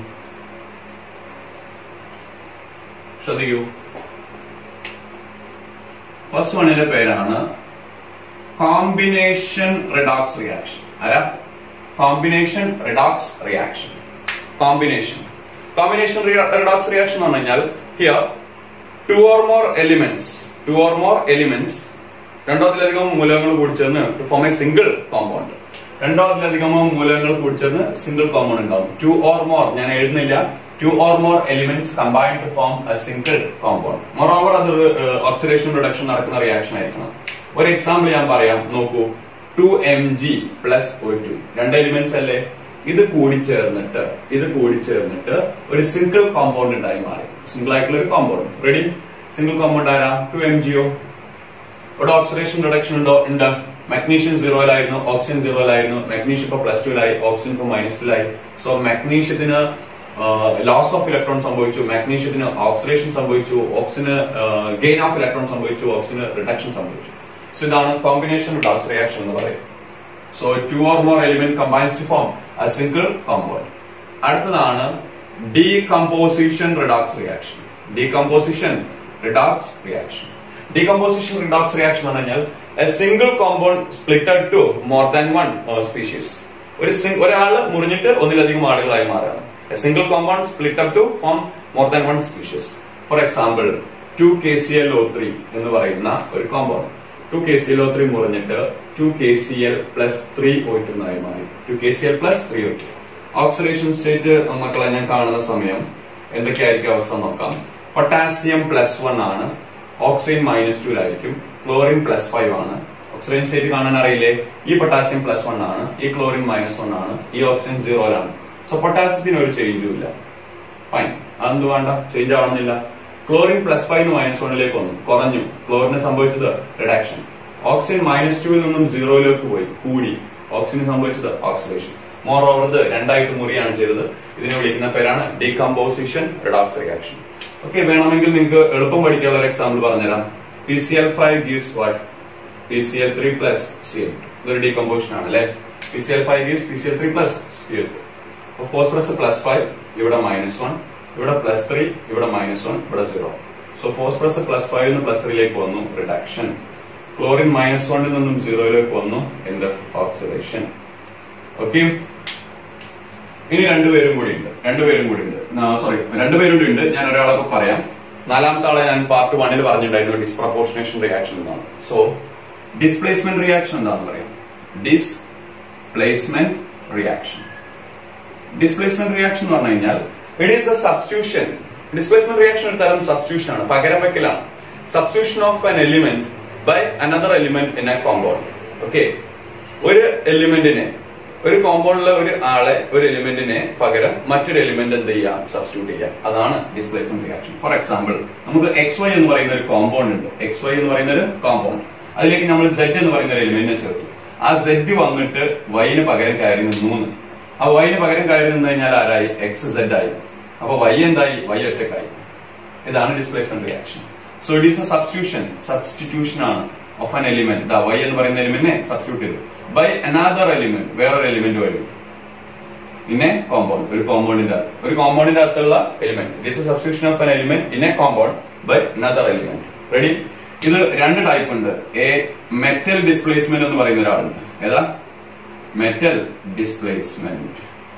ശ്രദ്ധിക്കൂ ഫസ്റ്റ് വണ്ണിന്റെ പേരാണ് കോമ്പിനേഷൻ റിഡോക്സ് റിയാക്ഷൻ ആരാ combination redox reaction combination combination redox reaction എന്ന് പറഞ്ഞു കഴിഞ്ഞാൽ here two or more elements two or more elements രണ്ടോത്തിലധികം മൂലകങ്ങൾ കൂടിച്ചേർന്ന് to form a single compound രണ്ടോത്തിലധികം മൂലകങ്ങൾ കൂടിച്ചേർന്ന് സിംഗിൾ കോമ്പൗണ്ട് ഉണ്ടാവും ടു ഓർ മോർ ഞാൻ എഴുതുന്നില്ല to or more elements combine to form a single compound moreover അതൊരു ഓക്സിഡേഷൻ റിഡക്ഷൻ നടക്കുന്ന റിയാക്ഷൻ ആയിരിക്കണം ഒരു എക്സാമ്പിൾ ഞാൻ പറയാം നോക്കൂ two M G plus O two രണ്ട് എലിമെന്റ്സ് അല്ലേ ഇത് കൂടിച്ചേർന്നിട്ട് ഇത് കൂടിച്ചേർന്നിട്ട് ഒരു സിംഗിൾ കോമ്പൗണ്ട് ഉണ്ടായി മാറി സിംഗിൾ ആയിട്ടുള്ള ഒരു കോമ്പൗണ്ട് റെഡി സിംഗിൾ കോമ്പൗണ്ട് ആരാ ടു എം ജിയോ ഇവിടെ ഓക്സിഡേഷൻ റിഡക്ഷൻ ഉണ്ടോ ഉണ്ട് മഗ്നീഷ്യം സീറോയിലായിരുന്നു ഓക്സിജൻ സീറോയിലായിരുന്നു മഗ്നീഷ്യം ഇപ്പൊ പ്ലസ് ടുലായി ഓക്സിജൻ ഇപ്പൊ മൈനസ് ടുലായി സോ മഗ്നീഷ്യത്തിന് ലോസ് ഓഫ് ഇലക്ട്രോൺ സംഭവിച്ചു മാഗ്നീഷ്യത്തിന് ഓക്സിഡേഷൻ സംഭവിച്ചു ഓക്സിന് ഗെയിൻ ഓഫ് ഇലക്ട്രോൺ സംഭവിച്ചു ഓക്സിന് റിഡക്ഷൻ സംഭവിച്ചു സോ ഇതാണ് കോമ്പിനേഷൻ റിഡോക്സ് റിയാക്ഷൻ എന്ന് പറയും so two or more element combines to form a single compound അടുത്തതാണ് decomposition redox reaction decomposition redox reaction decomposition redox reaction എന്ന് പറഞ്ഞാൽ a single compound splitted to more than one species ഒരു ഒരാള് മുറിഞ്ഞിട്ട് ഒന്നിലധികം ആളുകളായി മാറുകയാണ് a single compound splitted to form more than one species for example two K C L O three എന്ന് പറയുന്ന ഒരു compound two K C L O three മുറിഞ്ഞിട്ട് two K C L plus three O two എന്നായി മാറി two K C L plus three O two oxidation state മക്കളെ ഞാൻ കാണുന്ന സമയം എന്തൊക്കെയായിരിക്കും അവസ്ഥ നോക്കാം പൊട്ടാസ്യം പ്ലസ് വൺ ആണ് ഓക്സിജൻ മൈനസ് ടുലായിരിക്കും ക്ലോറിൻ പ്ലസ് ഫൈവ് ആണ് ഓക്സിജൻ സ്റ്റേറ്റ് കാണാൻ അറിയില്ലേ ഈ പൊട്ടാസ്യം പ്ലസ് വൺ ആണ് ഈ ക്ലോറിൻ മൈനസ് വൺ ആണ് ഈ ഓക്സിജൻ സീറോയിലാണ് സോ പൊട്ടാസ്യത്തിന് ഒരു ചേഞ്ചും ഇല്ല ഫൈൻ അതെന്ത് വേണ്ട ചേഞ്ച് ആവുന്നില്ല ക്ലോറിൻ പ്ലസ് ഫൈവ് മൈനസ് വണ്ണിലേക്ക് വന്നു കുറഞ്ഞു ക്ലോറിന് സംഭവിച്ചത് റിഡക്ഷൻ ഓക്സിജൻ മൈനസ് ടുവിൽ നിന്നും സീറോയിലേക്ക് പോയി കൂടി ഓക്സിജൻ സംഭവിച്ചത് ഓക്സിഡേഷൻ മോർ ഓവർ ഇത് രണ്ടായിട്ട് മുറിയാണ് ചെയ്തത് ഇതിനെ വിളിക്കുന്ന പേരാണ് ഡീകമ്പോസിഷൻ റിഡോക്സ് റിയാക്ഷൻ ഓക്കെ വേണമെങ്കിൽ നിങ്ങൾക്ക് എളുപ്പം പഠിക്കാനുള്ള ഒരു എക്സാമ്പിൾ പറഞ്ഞുതരാം P C L five gives what P C L three plus C L ഇതൊരു ഡീകമ്പോസിഷൻ ആണ് അല്ലെ P C L five gives P C L three plus C L phosphorus plus five ഇവിടെ മൈനസ് വൺ ഇവിടെ plus three ഇവിടെ minus one ഇവിടെ zero so phosphorus plus five നിന്ന് plus ത്രീയിലേക്ക് വന്നു റിഡക്ഷൻ ക്ലോറിൻ മൈനസ് വണ്ണിൽ നിന്നും സീറോയിലേക്ക് വന്നു എന്ത് ഓക്സിഡേഷൻ ഓക്കെ ഇനി രണ്ടുപേരും കൂടി ഉണ്ട് രണ്ടുപേരും കൂടി ഉണ്ട് സോറി രണ്ടുപേരും കൂടി ഉണ്ട് ഞാൻ ഒരാളൊക്കെ പറയാം നാലാമത്തെ ആളെ ഞാൻ പാർട്ട് വണ്ണിൽ പറഞ്ഞിട്ടുണ്ടായിരുന്നു ഡിസ്പ്രപ്പോർഷനേഷൻ റിയാക്ഷൻ എന്നാണ് സോ ഡിസ്പ്ലേസ്മെന്റ് റിയാക്ഷൻ എന്താണെന്ന് പറയാം ഡിസ്പ്ലേസ്മെന്റ് റിയാക്ഷൻ ഡിസ്പ്ലേസ്മെന്റ് റിയാക്ഷൻ എന്ന് പറഞ്ഞു കഴിഞ്ഞാൽ it is a substitution displacement reaction ഒരു തരം സബ്സ്റ്റിറ്റ്യൂഷൻ ആണ് പകരം വെക്കലാണ് substitution of an element by another element in a compound okay ഒരു എലിമെന്റിനെ ഒരു കോമ്പൗണ്ടിലെ ഒരു ആളെ ഒരു എലിമെന്റിനെ പകരം മറ്റൊരു എലിമെന്റ് എന്ത് ചെയ്യാം സബ്സ്റ്റിറ്റ്യൂട്ട് ചെയ്യാം അതാണ് ഡിസ്പ്ലേസ്മെന്റ് റിയാക്ഷൻ ഫോർ എക്സാമ്പിൾ നമുക്ക് എക്സ് വൈ എന്ന് പറയുന്ന ഒരു കോമ്പൗണ്ട് ഉണ്ട് എക്സ് വൈ എന്ന് പറയുന്ന ഒരു കോമ്പൗണ്ട് അതിലേക്ക് നമ്മൾ സെഡ് എന്ന് പറയുന്ന ഒരു എലിമെന്റിനെ ചേർത്തു ആ സെഡ് വന്നിട്ട് വൈന് പകരം കയറി നിന്നു ആ വൈന് പകരം കയറി നിന്ന് കഴിഞ്ഞാൽ ആരായി എക്സ് സെഡ് ആയി അപ്പൊ വൈ എന്തായി വൈ ഒറ്റക്കായി ഇതാണ് displacement reaction so it is a substitution substitution ആണ് ഓഫ് ആൻ എലിമെന്റ് വൈ എന്ന് പറയുന്ന എലിമെന്റിനെ സബ്സ്റ്റിറ്റ്യൂട്ട് ചെയ്തു ബൈ അനാദർ എലിമെന്റ് വേറൊരു എലിമെന്റ് വരും ഇൻ എ കോമ്പൗണ്ട് ഒരു കോമ്പൗണ്ടിന്റെ അകത്ത് ഒരു കോമ്പൗണ്ടിന്റെ അകത്തുള്ള element it is a substitution of an element in a compound by another element ready ഇത് രണ്ട് ടൈപ്പ് ഉണ്ട് എ മെറ്റൽ ഡിസ്പ്ലേസ്മെന്റ് എന്ന് പറയുന്ന ഒരാളുണ്ട് ഏതാ മെറ്റൽ ഡിസ്പ്ലേസ്മെന്റ്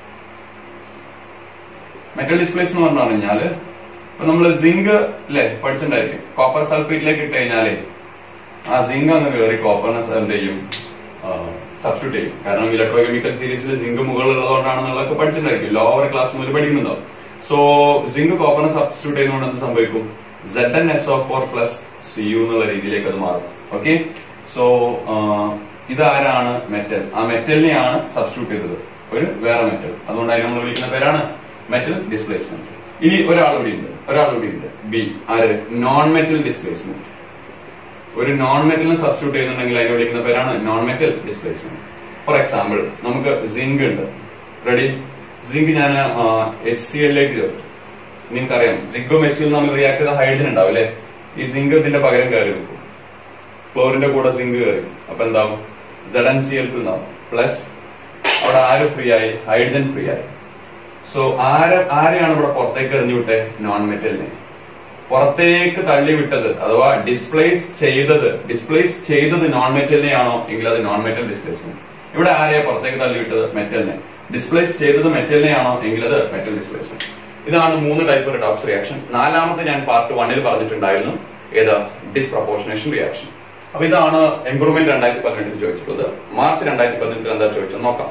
മെറ്റൽ ഡിസ്പ്ലേസ്മെന്റ് എന്ന് പറഞ്ഞു കഴിഞ്ഞാല് ഇപ്പൊ നമ്മള് സിങ്ക് അല്ലെ പഠിച്ചിട്ടുണ്ടായിരിക്കും കോപ്പർ സൾഫേറ്റിലേക്ക് ഇട്ട് കഴിഞ്ഞാലേ ആ സിങ്ക് അങ്ങ് കയറി കോപ്പറിനെ എന്ത് ചെയ്യും സബ്സ്റ്റിറ്റ്യൂട്ട് ചെയ്യും കാരണം ഇലക്ട്രോ കെമിക്കൽ സീരീസിൽ സിങ്ക് മുകളിലുള്ളതുകൊണ്ടാണെന്നുള്ളതൊക്കെ പഠിച്ചിട്ടുണ്ടായിരിക്കും ലോവർ ക്ലാസ് മുതൽ പഠിക്കുന്നുണ്ടോ സോ സിങ്ക് കോപ്പറിനെ സബ്സ്റ്റിറ്റ്യൂട്ട് ചെയ്യുന്നതുകൊണ്ട് എന്ത് സംഭവിക്കും Z N S O four plus C U എന്നുള്ള രീതിയിലേക്ക് അത് മാറും ഓക്കെ സോ ഇതാരാണ് മെറ്റൽ ആ മെറ്റലിനെയാണ് സബ്സ്റ്റിറ്റ്യൂട്ട് ചെയ്തത് ഒരു വേറെ മെറ്റൽ അതുകൊണ്ട് അതിനെ നമ്മൾ വിളിക്കുന്ന പേരാണ് മെറ്റൽ ഡിസ്പ്ലേസ്മെന്റ് ഇനി ഒരാൾ കൂടി ഉണ്ട് ഒരാൾ കൂടി ഉണ്ട് ബി ആര് നോൺ മെറ്റൽ ഡിസ്പ്ലേസ്മെന്റ് ഒരു നോൺ മെറ്റലിനെ സബ്സ്റ്റിറ്റ്യൂട്ട് ചെയ്യുന്നുണ്ടെങ്കിൽ അതിനെ വിളിക്കുന്ന പേരാണ് non metal displacement for example നമുക്ക് സിങ്ക് ഉണ്ട് റെഡി സിങ്ക് ഞാൻ എച്ച് സി എല്ലിലേക്ക് ചേർത്തു നിങ്ങൾക്കറിയാം സിങ്കും എച്ച് സിയും നമ്മൾ റിയാക്ട് ചെയ്ത ഹൈഡ്രജൻ ഉണ്ടാവും അല്ലെ ഈ സിങ്ക് ഇതിന്റെ പകരം കയറി വെക്കും ക്ലോറിന്റെ കൂടെ സിങ്ക് കയറി അപ്പൊ എന്താവും സെഡ് എൻ സി എൽ ഉണ്ടാവും പ്ലസ് അവിടെ ആര് ഫ്രീ ആയി ഹൈഡ്രജൻ ഫ്രീ ആയി സോ ആരെ ആരെയാണ് ഇവിടെ പുറത്തേക്ക് എറിഞ്ഞു വിട്ടെ നോൺ മെറ്റലിനെ പുറത്തേക്ക് തള്ളിവിട്ടത് അഥവാ ഡിസ്പ്ലേസ് ചെയ്തത് ഡിസ്പ്ലേസ് ചെയ്തത് നോൺ മെറ്റലിനെയാണോ എങ്കിൽ അത് നോൺ മെറ്റൽ ഡിസ്പ്ലേസ്മെന്റ് ഇവിടെ ആരെയാ പുറത്തേക്ക് തള്ളിവിട്ടത് മെറ്റലിനെ ഡിസ്പ്ലേസ് ചെയ്തത് മെറ്റലിനെയാണോ എങ്കിൽ അത് മെറ്റൽ ഡിസ്പ്ലേസ്മെന്റ് ഇതാണ് മൂന്ന് ടൈപ്പ് റിഡോക്സ് റിയാക്ഷൻ നാലാമത്തെ ഞാൻ പാർട്ട് വണ്ണിൽ പറഞ്ഞിട്ടുണ്ടായിരുന്നു ഏത് ഡിസ്പ്രപ്പോർഷനേഷൻ റിയാക്ഷൻ അപ്പൊ ഇതാണ് ഇംപ്രൂവ്മെന്റ് രണ്ടായിരത്തി പതിനെട്ടിൽ ചോദിച്ചിട്ടുള്ളത് മാർച്ച് രണ്ടായിരത്തി പതിനെട്ടിൽ എന്താ ചോദിച്ചത് നോക്കാം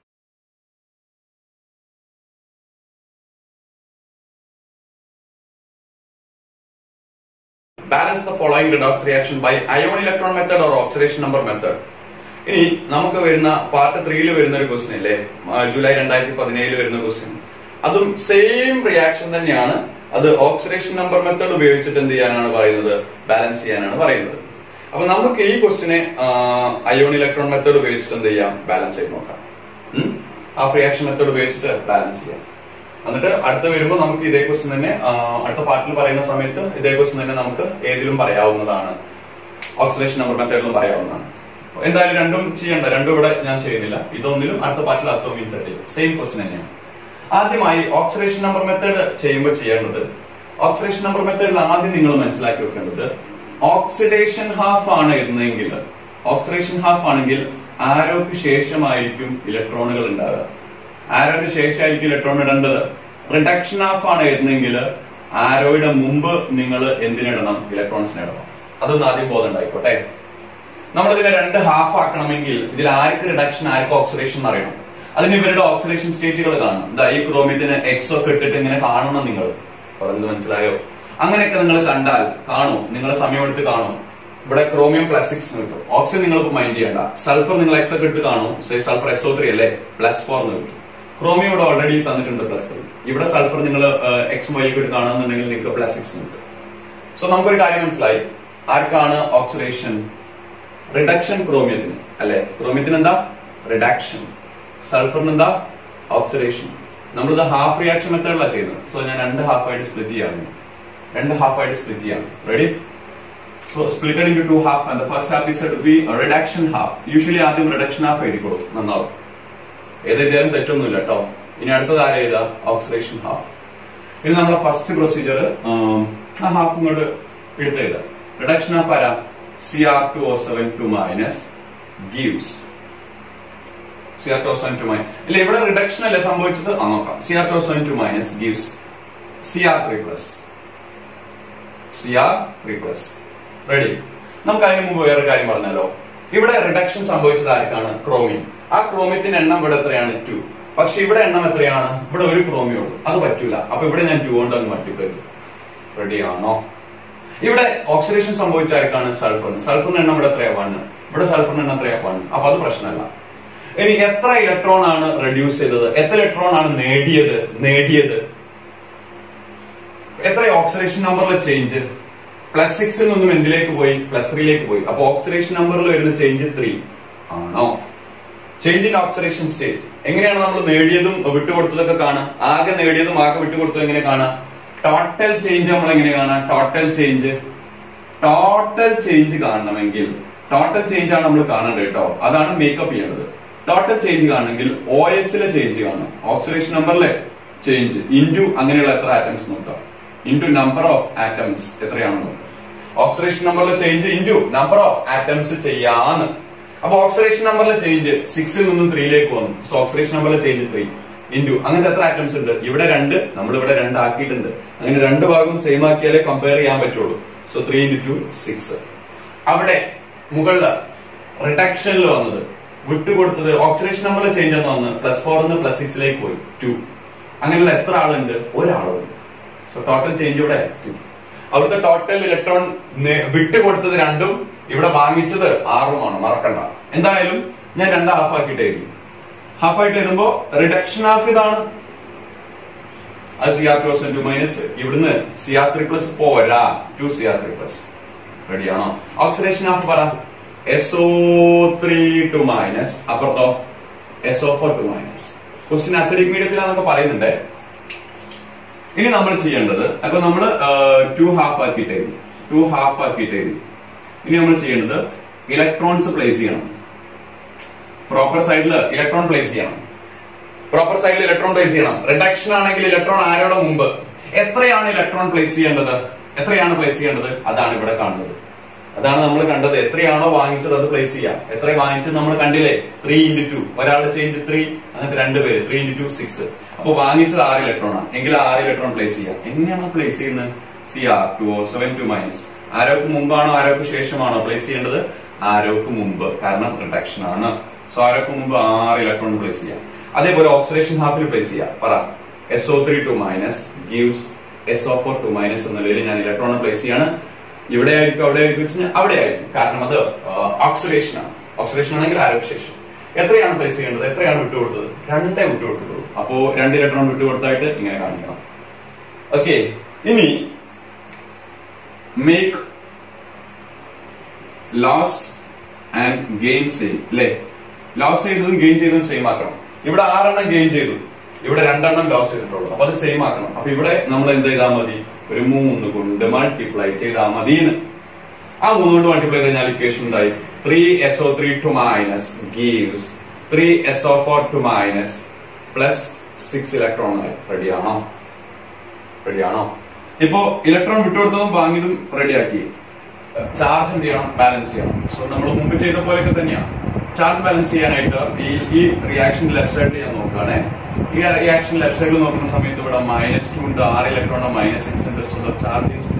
balance the following redox reaction by ion electron method or oxidation number method ഇനി നമുക്ക് വരുന്ന പാർട്ട് ത്രീയിൽ വരുന്ന ഒരു ക്വസ്റ്റ്യൻ അല്ലേ ആ, ജൂലൈ രണ്ടായിരത്തി പതിനേഴിൽ വരുന്ന ക്വസ്റ്റ്യൻ അതും സെയിം റിയാക്ഷൻ തന്നെയാണ് അത് ഓക്സിഡേഷൻ നമ്പർ മെത്തേഡ് ഉപയോഗിച്ചിട്ട് എന്ത് ചെയ്യാനാണ് പറയുന്നത് ബാലൻസ് ചെയ്യാനാണ് പറയുന്നത് അപ്പൊ നമുക്ക് ഈ ക്വസ്റ്റിനെ അയോൺ ഇലക്ട്രോൺ മെത്തേഡ് ഉപയോഗിച്ചിട്ട് എന്ത് ചെയ്യാം ബാലൻസ് ചെയ്ത് നോക്കാം ഹാഫ് റിയാക്ഷൻ മെത്തേഡ് ഉപയോഗിച്ചിട്ട് ബാലൻസ് ചെയ്യാം എന്നിട്ട് അടുത്ത വരുമ്പോൾ നമുക്ക് ഇതേ ക്വസ്റ്റ്യൻ തന്നെ ആ, അടുത്ത പാർട്ടിൽ പറയുന്ന സമയത്ത് ഇതേ ക്വസ്റ്റ്യൻ തന്നെ നമുക്ക് ഏതിലും പറയാവുന്നതാണ് ഓക്സിഡേഷൻ നമ്പർ മെത്തേഡിലും പറയാവുന്നതാണ് എന്തായാലും രണ്ടും ചെയ്യണ്ട രണ്ടും ഇവിടെ ഞാൻ ചെയ്യുന്നില്ല ഇതൊന്നിലും അടുത്ത പാർട്ടിൽ അടുത്ത ഇൻസെർട്ട് ചെയ്യും സെയിം ക്വസ്റ്റ്യൻ തന്നെയാണ് ആദ്യമായി ഓക്സിഡേഷൻ നമ്പർ മെത്തേഡ് ചെയ്യുമ്പോൾ ചെയ്യേണ്ടത് ഓക്സിഡേഷൻ നമ്പർ മെത്തേഡിൽ ആദ്യം നിങ്ങൾ മനസ്സിലാക്കി വെക്കേണ്ടത് ഓക്സിഡേഷൻ ഹാഫ് ആണ് എന്നെങ്കിൽ ഓക്സിഡേഷൻ ഹാഫ് ആണെങ്കിൽ ആരോക്ക് ശേഷമായിരിക്കും ഇലക്ട്രോണുകൾ ഉണ്ടാകുക ആരോയുടെ ശേഷമായിരിക്കും ഇലക്ട്രോൺ ഇടേണ്ടത് റിഡക്ഷൻ ഹാഫ് ആണ് എന്നെങ്കിൽ ആരോയുടെ മുമ്പ് നിങ്ങൾ എന്തിനിടണം ഇലക്ട്രോൺസിന് ഇടണം അതൊന്ന് ആദ്യം ബോധം ഉണ്ടായിക്കോട്ടെ നമ്മൾ ഇതിനെ രണ്ട് ഹാഫ് ആക്കണമെങ്കിൽ ഇതിൽ ആർക്ക് റിഡക്ഷൻ ആർക്ക് ഓക്സിഡേഷൻ അറിയണം അതിന് ഇവരുടെ ഓക്സിഡേഷൻ സ്റ്റേറ്റുകൾ കാണും ഇതാ ഈ ക്രോമിയത്തിന് എക്സ് ഒക്കെ ഇട്ടിട്ട് ഇങ്ങനെ കാണണം നിങ്ങൾ പറഞ്ഞത് മനസ്സിലായോ അങ്ങനെയൊക്കെ നിങ്ങൾ കണ്ടാൽ കാണും നിങ്ങൾ സമയമെടുത്ത് കാണും ഇവിടെ ക്രോമിയം പ്ലസ് സിക്സ് എന്ന് കിട്ടും ഓക്സിജൻ നിങ്ങൾക്ക് മൈൻഡ് ചെയ്യണ്ട സൾഫർ നിങ്ങൾ എക്സ് ഒക്കെ ഇട്ട് കാണും സൾഫർ എസ് ഒ ത്രീ അല്ലേ പ്ലസ് ഫോർ എന്ന് കിട്ടും ക്രോമിയം ഇവിടെ ഓൾറെഡി തന്നിട്ടുണ്ട് പ്ലസ് ത്രീ ഇവിടെ സൾഫർ നിങ്ങൾ എക്സ് വൈ ഇട്ട് കാണുന്നുണ്ടെങ്കിൽ നിങ്ങൾക്ക് പ്ലസ് സിക്സ് എന്ന് കിട്ടും സോ നമുക്കൊരു കാര്യം മനസ്സിലായി ആർക്കാണ് ഓക്സിഡേഷൻ റിഡക്ഷൻ ക്രോമിയത്തിന് അല്ലെ ക്രോമിയത്തിന് എന്താ റിഡക്ഷൻ സൾഫറിന് എന്താ ഓക്സിഡേഷൻ നമ്മളിത് ഹാഫ് റിയാക്ഷൻ മെത്തേഡിലാണ് ചെയ്യുന്നത് സോ ഞാൻ രണ്ട് ഹാഫ് ആയിട്ട് സ്പ്ലിറ്റ് ചെയ്യാണ് രണ്ട് ഹാഫ് ആയിട്ട് സ്പ്ലിറ്റ് ചെയ്യാണ് ready so splitted into two half and first half is to be reduction half usually ആദ്യം റിഡക്ഷൻ ഹാഫ് എഴുതിക്കോളൂ നന്നാവും ഏത് എഴുതിയാലും തെറ്റൊന്നുമില്ല കേട്ടോ ഇനി അടുത്തത് ആരെ എഴുതാ ഓക്സിഡേഷൻ ഹാഫ് ഇനി നമ്മളെ ഫസ്റ്റ് പ്രൊസീജിയർ ആ ഹാഫ് ഇങ്ങോട്ട് എടുത്ത് എഴുതാം റിഡക്ഷൻ ഹാഫ് ആരാ C R two O seven two minus gives C R two seven two minus ഇല്ല ഇവിടെ റിഡക്ഷൻ അല്ലേ സംഭവിച്ചത് ആ നോക്കാം C R two seven two minus gives C R three plus C R three plus ready നമുക്ക് അതിന് മുമ്പ് വേറെ കാര്യം പറഞ്ഞല്ലോ ഇവിടെ റിഡക്ഷൻ സംഭവിച്ചത് ആർക്കാണ് ക്രോമിയം ആ ക്രോമിയത്തിന്റെ എണ്ണം ഇവിടെ എത്രയാണ് ടു പക്ഷെ ഇവിടെ എണ്ണം എത്രയാണ് ഇവിടെ ഒരു ക്രോമിയം ഉള്ളൂ അത് പറ്റൂല അപ്പൊ ഇവിടെ ഞാൻ ടു കൊണ്ട് അങ്ങ് മൾട്ടിപ്ലൈ ചെയ്തു റെഡി ആണോ ഇവിടെ ഓക്സിഡേഷൻ സംഭവിച്ച ആർക്കാണ് സൾഫറിന് സൾഫറിന്റെ എണ്ണം ഇവിടെ എത്രയാ വൺ ഇവിടെ സൾഫറിന്റെ എണ്ണം എത്രയാ വൺ അപ്പൊ അത് പ്രശ്നമല്ല ഇനി എത്ര ഇലക്ട്രോൺ ആണ് റെഡ്യൂസ് ചെയ്തത് എത്ര ഇലക്ട്രോൺ ആണ് നേടിയത് നേടിയത് എത്ര ഓക്സിഡേഷൻ നമ്പറിലെ ചേഞ്ച് പ്ലസ് സിക്സിൽ നിന്നും എന്തിലേക്ക് പോയി പ്ലസ് ത്രീയിലേക്ക് പോയി അപ്പൊ ഓക്സിഡേഷൻ നമ്പറിൽ വരുന്ന ചേഞ്ച് ത്രീ ആണോ ചേഞ്ച് ഇൻ ഓക്സിഡേഷൻ സ്റ്റേറ്റ് എങ്ങനെയാണ് നമ്മൾ നേടിയതും വിട്ടുകൊടുത്തതൊക്കെ കാണാം ആകെ നേടിയതും ആകെ വിട്ടുകൊടുത്തതും എങ്ങനെ കാണാം ടോട്ടൽ ചേഞ്ച് നമ്മൾ എങ്ങനെ കാണാം ടോട്ടൽ ചേഞ്ച് ടോട്ടൽ ചേഞ്ച് കാണണമെങ്കിൽ ടോട്ടൽ ചേഞ്ച് ആണ് നമ്മൾ കാണേണ്ടത് കേട്ടോ അതാണ് മേക്കപ്പ് ചെയ്യേണ്ടത് ടോട്ടൽ ചേഞ്ച് കാണണമെങ്കിൽ ഒ എസിലെ ചേഞ്ച് കാണണം ഓക്സിഡേഷൻ നമ്പറിലെ ചേഞ്ച് ഇൻറ്റു അങ്ങനെയുള്ള എത്ര ആറ്റംസ് നോക്കാം ഇൻറ്റു നമ്പർ ഓഫ് ആറ്റംസ് എത്രയാണെന്ന് നോക്കാം ഓക്സിഡേഷൻ നമ്പറിലെ change into number of atoms ചെയ്യാന്ന് അപ്പൊ ഓക്സിഡേഷൻ നമ്പറിലെ ചേഞ്ച് സിക്സിൽ നിന്നും ത്രീയിലേക്ക് വന്നു സോ ഓക്സിഡേഷൻ നമ്പറിലെ ചേഞ്ച് ത്രീ ഇൻറ്റു അങ്ങനത്തെ എത്ര ആറ്റംസ് ഉണ്ട് ഇവിടെ രണ്ട് നമ്മൾ ഇവിടെ രണ്ട് ആക്കിയിട്ടുണ്ട് അങ്ങനെ രണ്ട് ഭാഗവും സെയിം ആക്കിയാലേ കമ്പയർ ചെയ്യാൻ പറ്റുള്ളൂ so three into two six അവിടെ മുകളില് റിഡക്ഷനിൽ വന്നത് വിട്ടുകൊടുത്തത് ഓക്സിഡേഷൻ നമ്പറിലെ ചേഞ്ച് എന്ന് വന്ന് പ്ലസ് ഫോർ നിന്ന് പ്ലസ് സിക്സിലേക്ക് പോയി ടു അങ്ങനെയുള്ള എത്ര ആളുണ്ട് ഒരാളുണ്ട് സോ ടോട്ടൽ ചേഞ്ച് ഇവിടെ ടു അവിടുത്തെ ടോട്ടൽ ഇലക്ട്രോൺ വിട്ടുകൊടുത്തത് രണ്ടും ഇവിടെ വാങ്ങിച്ചത് ആറുമാണ് മറക്കണ്ട എന്തായാലും ഞാൻ രണ്ട് ഹാഫ് ആക്കിയിട്ട് എഴുതി ഹാഫ് ആയിട്ട് എഴുതുമ്പോ റിഡക്ഷൻ ഹാഫ് ഇതാണ് അത് C R plus two minus ഇവിടുന്ന് സി ആർ ത്രീ പ്ലസ് പോരാ two C R three plus റെഡിയാണോ ഓക്സിഡേഷൻ ഹാഫ് പറ S O three two minus അപ്പുറത്തോ S O four two minus question acidic മീഡിയത്തിലാന്നൊക്കെ പറയുന്നുണ്ട് ഇനി നമ്മൾ ചെയ്യേണ്ടത് അപ്പൊ നമ്മൾ ടു ഹാഫ് ആക്കിയിട്ട് എഴുതി ടു ഹാഫ് ആക്കിയിട്ട് എഴുതി ഇനി നമ്മൾ ചെയ്യേണ്ടത് ഇലക്ട്രോൺസ് പ്ലേസ് ചെയ്യണം പ്രോപ്പർ സൈഡിൽ ഇലക്ട്രോൺ പ്ലേസ് ചെയ്യണം പ്രോപ്പർ സൈഡിൽ ഇലക്ട്രോൺ പ്ലേസ് ചെയ്യണം റിഡക്ഷൻ ആണെങ്കിൽ ഇലക്ട്രോൺ ആരോടെ മുമ്പ് എത്രയാണ് ഇലക്ട്രോൺ പ്ലേസ് ചെയ്യേണ്ടത് എത്രയാണ് പ്ലേസ് ചെയ്യേണ്ടത് അതാണ് ഇവിടെ കാണുന്നത് അതാണ് നമ്മൾ കണ്ടത് എത്രയാണോ വാങ്ങിച്ചത് അത് പ്ലേസ് ചെയ്യാം എത്ര വാങ്ങിച്ചത് നമ്മൾ കണ്ടില്ലേ ത്രീ ഇന്റു ടു ഒരാളുടെ ചേഞ്ച് ത്രീ എന്നിട്ട് രണ്ടുപേര് ത്രീ ഇന്റു ടു സിക്സ് അപ്പൊ വാങ്ങിച്ചത് ആറ് ഇലക്ട്രോൺ ആണ് എങ്കിൽ ആറ് ഇലക്ട്രോൺ പ്ലേസ് ചെയ്യാം എങ്ങനെയാണ് പ്ലേസ് ചെയ്യുന്നത് C R two O seven two minus ആരോക്ക് മുമ്പാണോ ആരോക്ക് ശേഷമാണോ പ്ലേസ് ചെയ്യേണ്ടത് ആരോക്ക് മുമ്പ് കാരണം റിഡക്ഷൻ ആണ് സോ ആരോക്ക് മുമ്പ് ആറ് ഇലക്ട്രോൺ പ്ലേസ് ചെയ്യാം അതേപോലെ ഓക്സിഡേഷൻ ഹാഫിൽ പ്ലേസ് ചെയ്യാം പറ S O three two minus gives S O four two minus എന്ന നിലയിൽ ഞാൻ ഇലക്ട്രോൺ പ്ലേസ് ചെയ്യാണ് ഇവിടെ ആയിരിക്കും അവിടെ ആയിരിക്കും വെച്ച് കഴിഞ്ഞാൽ അവിടെ ആയിരിക്കും കാരണം അത് ഓക്സിഡേഷൻ ആണ് ഓക്സിഡേഷൻ ആണെങ്കിൽ ആരോഗ്യ ശേഷം എത്രയാണ് പ്ലേസ് ചെയ്യേണ്ടത് എത്രയാണ് വിട്ടുകൊടുത്തത് രണ്ടേ വിട്ടുകൊടുത്തുള്ളൂ അപ്പോ രണ്ട് ഇലക്ട്രോൺ വിട്ടുകൊടുത്തായിട്ട് ഇങ്ങനെ കാണിക്കണം ഓക്കെ ഇനി make loss and gain same അല്ലേ ലോസ് ചെയ്തതും ഗെയിൻ ചെയ്തതും സെയിം ആക്കണം ഇവിടെ ആറെണ്ണം ഗെയിൻ ചെയ്തു ഇവിടെ രണ്ടെണ്ണം ലോസ് ചെയ്തിട്ടുള്ളൂ അപ്പൊ അത് സെയിം ആക്കണം അപ്പൊ ഇവിടെ നമ്മൾ എന്ത് ചെയ്താൽ മതി ഒരു മൂന്ന് കൊണ്ട് മൾട്ടിപ്ലൈ ചെയ്താൽ മതി ആ മൂന്ന് കൊണ്ട് മൾട്ടിപ്ലൈ ചെയ്ത് കഴിഞ്ഞാൽ ഇക്വേഷൻ ഉണ്ടായി three S O three two minus gives three S O four two minus plus six electron ആയി റെഡിയാണോ റെഡിയാണോ ഇപ്പോ ഇലക്ട്രോൺ വിട്ടുകൊടുത്തതും വാങ്ങിയതും റെഡിയാക്കി ചാർജ് എന്ത് ചെയ്യണം ബാലൻസ് ചെയ്യണം സോ നമ്മൾ മുമ്പ് ചെയ്ത പോലെയൊക്കെ തന്നെയാണ് ചാർജ് ബാലൻസ് ചെയ്യാനായിട്ട് ഈ ഈ റിയാക്ഷൻ ലെഫ്റ്റ് സൈഡിൽ ഞാൻ നോക്കുകയാണെ ഈ റിയാക്ഷൻ ലെഫ്റ്റ് സൈഡിൽ നോക്കുന്ന സമയത്ത് ഇവിടെ മൈനസ് ടു ഉണ്ട് ആറ് ഇലക്ട്രോൺ മൈനസ് സിക്സ് ഉണ്ട് so the charge is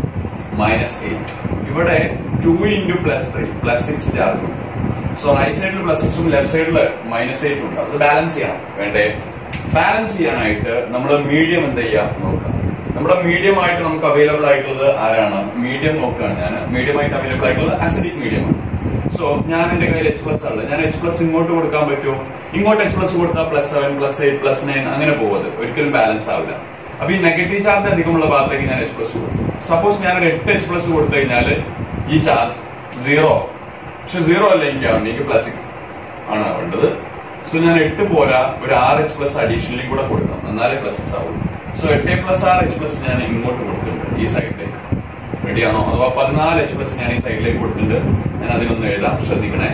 minus eight ഇവിടെ two into plus three plus six charge ഉണ്ട് സോ റൈറ്റ് സൈഡിൽ പ്ലസ് സിക്സും ലെഫ്റ്റ് സൈഡിൽ മൈനസ് എയ്റ്റ് ഉണ്ട് അത് ബാലൻസ് ചെയ്യണം വേണ്ടേ ബാലൻസ് ചെയ്യാനായിട്ട് നമ്മൾ മീഡിയം എന്ത് ചെയ്യാം നോക്കാം നമ്മുടെ മീഡിയം ആയിട്ട് നമുക്ക് അവൈലബിൾ ആയിട്ടുള്ളത് ആരാണ് മീഡിയം നോക്കുകയാണ് ഞാൻ മീഡിയം ആയിട്ട് അവൈലബിൾ ആയിട്ടുള്ളത് അസിഡിക് മീഡിയം ആണ് സോ ഞാൻ എന്റെ കയ്യിൽ എച്ച് പ്ലസ് ഉള്ളത് ഞാൻ എച്ച് പ്ലസ് ഇങ്ങോട്ട് കൊടുക്കാൻ പറ്റുമോ ഇങ്ങോട്ട് എച്ച് പ്ലസ് കൊടുത്താൽ plus seven plus eight plus nine അങ്ങനെ പോകുന്നത് ഒരിക്കലും ബാലൻസ് ആവില്ല അപ്പൊ ഈ നെഗറ്റീവ് ചാർജ് അധികമുള്ള ഭാഗത്തേക്ക് ഞാൻ എച്ച് പ്ലസ് കൊടുക്കും സപ്പോസ് ഞാൻ ഒരു എട്ട് എച്ച് പ്ലസ് കൊടുത്തു കഴിഞ്ഞാൽ ഈ ചാർജ് സീറോ പക്ഷെ സീറോ അല്ല എനിക്ക് ആവേണ്ടത് എനിക്ക് പ്ലസ് സിക്സ് ആണ് ആവേണ്ടത് സോ ഞാൻ എട്ട് പോരാ ഒരു ആറ് എച്ച് പ്ലസ് അഡീഷണലി കൂടെ കൊടുക്കണം എന്നാലേ പ്ലസ് സിക്സ് ആവുള്ളൂ സോ എട്ട് പ്ലസ് ആറ് എച്ച് പ്ലസ് ഞാൻ ഇങ്ങോട്ട് കൊടുത്തിട്ടുണ്ട് ഈ സൈഡിലേക്ക് റെഡിയാണോ അഥവാ പതിനാല് എച്ച് പ്ലസ് ഞാൻ ഈ സൈഡിലേക്ക് കൊടുത്തിട്ടുണ്ട് ഞാൻ അതിനൊന്ന് എഴുതാം ശ്രദ്ധിക്കണേ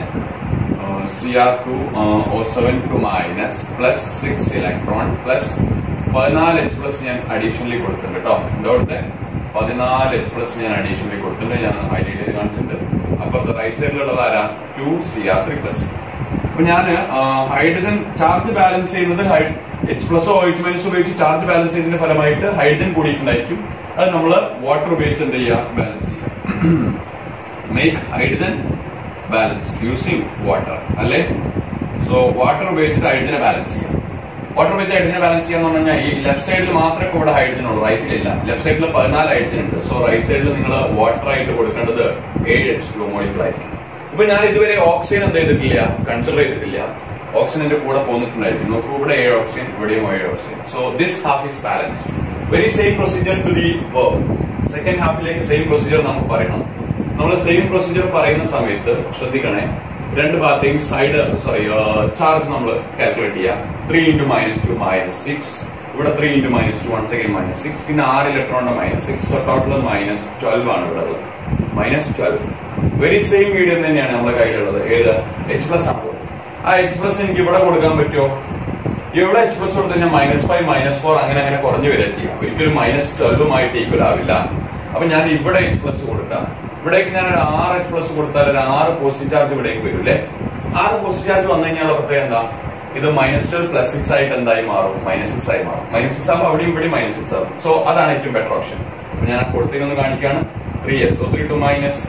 C R two O seven two minus plus six electron plus പതിനാല് എച്ച് പ്ലസ് ഞാൻ അഡീഷണലി കൊടുത്തിട്ടുണ്ട് കേട്ടോ എന്തോടത്തെ പതിനാല് എച്ച് പ്ലസ് ഞാൻ അഡീഷണലി കൊടുത്തിട്ടുണ്ട് ഞാൻ ഹൈലൈറ്റ് ചെയ്ത് കാണിച്ചിട്ടുണ്ട് അപ്പുറത്തെ റൈറ്റ് സൈഡിലുള്ളത് ആരാ two C R three plus അപ്പൊ ഞാൻ ഹൈഡ്രജൻ ചാർജ് ബാലൻസ് ചെയ്യുന്നത് H plus O H minus ഉപയോഗിച്ച് ചാർജ് ബാലൻസ് ചെയ്തതിന്റെ ഫലമായിട്ട് ഹൈഡ്രജൻ കൂടിയിട്ടുണ്ടായിരിക്കും അത് നമ്മൾ വാട്ടർ ഉപയോഗിച്ച് എന്ത് ചെയ്യുക ബാലൻസ് ചെയ്യുക make hydrogen balance using water അല്ലേ സോ വാട്ടർ ഉപയോഗിച്ചിട്ട് ഹൈഡ്രജനെ ബാലൻസ് ചെയ്യാം വാട്ടർ ഉപയോഗിച്ച് ഹൈഡ്രജനെ ബാലൻസ് ചെയ്യാന്ന് പറഞ്ഞു കഴിഞ്ഞാൽ ഈ ലെഫ്റ്റ് സൈഡിൽ മാത്രമേ ഇപ്പോൾ ഇവിടെ ഹൈഡ്രജൻ ഉള്ളൂ റൈറ്റിലില്ല ലെഫ്റ്റ് സൈഡിൽ പതിനാല് ഹൈഡ്രജൻ ഉണ്ട് സോ റൈറ്റ് സൈഡിൽ നിങ്ങൾ വാട്ടർ ആയിട്ട് കൊടുക്കേണ്ടത് ഏഴ് എച്ച് ടു മോളിക്കൂൾ ആയിരിക്കും ഇപ്പൊ ഞാൻ ഇതുവരെ ഓക്സിജൻ എന്ത് ചെയ്തിട്ടില്ല കൺസിഡർ ചെയ്തിട്ടില്ല ഓക്സിജന്റെ കൂടെ പോന്നിട്ടുണ്ടായിരിക്കും നോക്കൂ ഇവിടെ ഏഴ് ഓക്സിജൻ ഇവിടെയും ഏഴ് oxygen so this half is balanced very same procedure to the second ഹാഫിലേക്ക് സെയിം പ്രൊസീജിയർ നമുക്ക് പറയണം നമ്മൾ സെയിം പ്രൊസീജിയർ പറയുന്ന സമയത്ത് ശ്രദ്ധിക്കണേ രണ്ട് ഭാഗത്തെയും സൈഡ് സോറി ചാർജ് നമ്മൾ കാൽക്കുലേറ്റ് ചെയ്യാം three into minus two minus six ഇവിടെ three into minus two one second minus six പിന്നെ ആറ് ഇലക്ട്രോണിന്റെ minus six total minus twelve ആണ് ഇവിടെ ഉള്ളത് minus twelve very same medium തന്നെയാണ് നമ്മുടെ കയ്യിലുള്ളത് ഏത് എച്ച് പ്ലസ് ആണ് ആ എച്ച് പ്ലസ് എനിക്ക് ഇവിടെ കൊടുക്കാൻ പറ്റുമോ ഇവിടെ എച്ച് പ്ലസ് കൊടുത്തു കഴിഞ്ഞാൽ മൈനസ് ഫൈവ് മൈനസ് ഫോർ അങ്ങനെ അങ്ങനെ കുറഞ്ഞു വരിക ചെയ്യാം ഒരിക്കലും മൈനസ് ട്വൽവുമായിട്ട് ഈക്വൽ ആവില്ല അപ്പൊ ഞാൻ ഇവിടെ എച്ച് പ്ലസ് കൊടുക്കാം ഇവിടേക്ക് ഞാൻ ഒരു ആറ് എച്ച് പ്ലസ് കൊടുത്താൽ ഒരു ആറ് പോസിറ്റീവ് ചാർജ് ഇവിടേക്ക് വരും അല്ലേ ആറ് പോസിറ്റീവ് ചാർജ് വന്നു കഴിഞ്ഞാൽ പ്രത്യേകം എന്താ ഇത് മൈനസ് ട്വൽവ് പ്ലസ് സിക്സ് ആയിട്ട് എന്തായി മാറും മൈനസ് സിക്സ് ആയി മാറും മൈനസ് സിക്സ് ആകുമ്പോൾ അവിടെയും ഇവിടെയും മൈനസ് സിക്സ് ആവും സോ അതാണ് ഏറ്റവും ബെറ്റർ ഓപ്ഷൻ ഞാൻ കൊടുത്തേക്കൊന്ന് കാണിക്കാണ് three S three two minus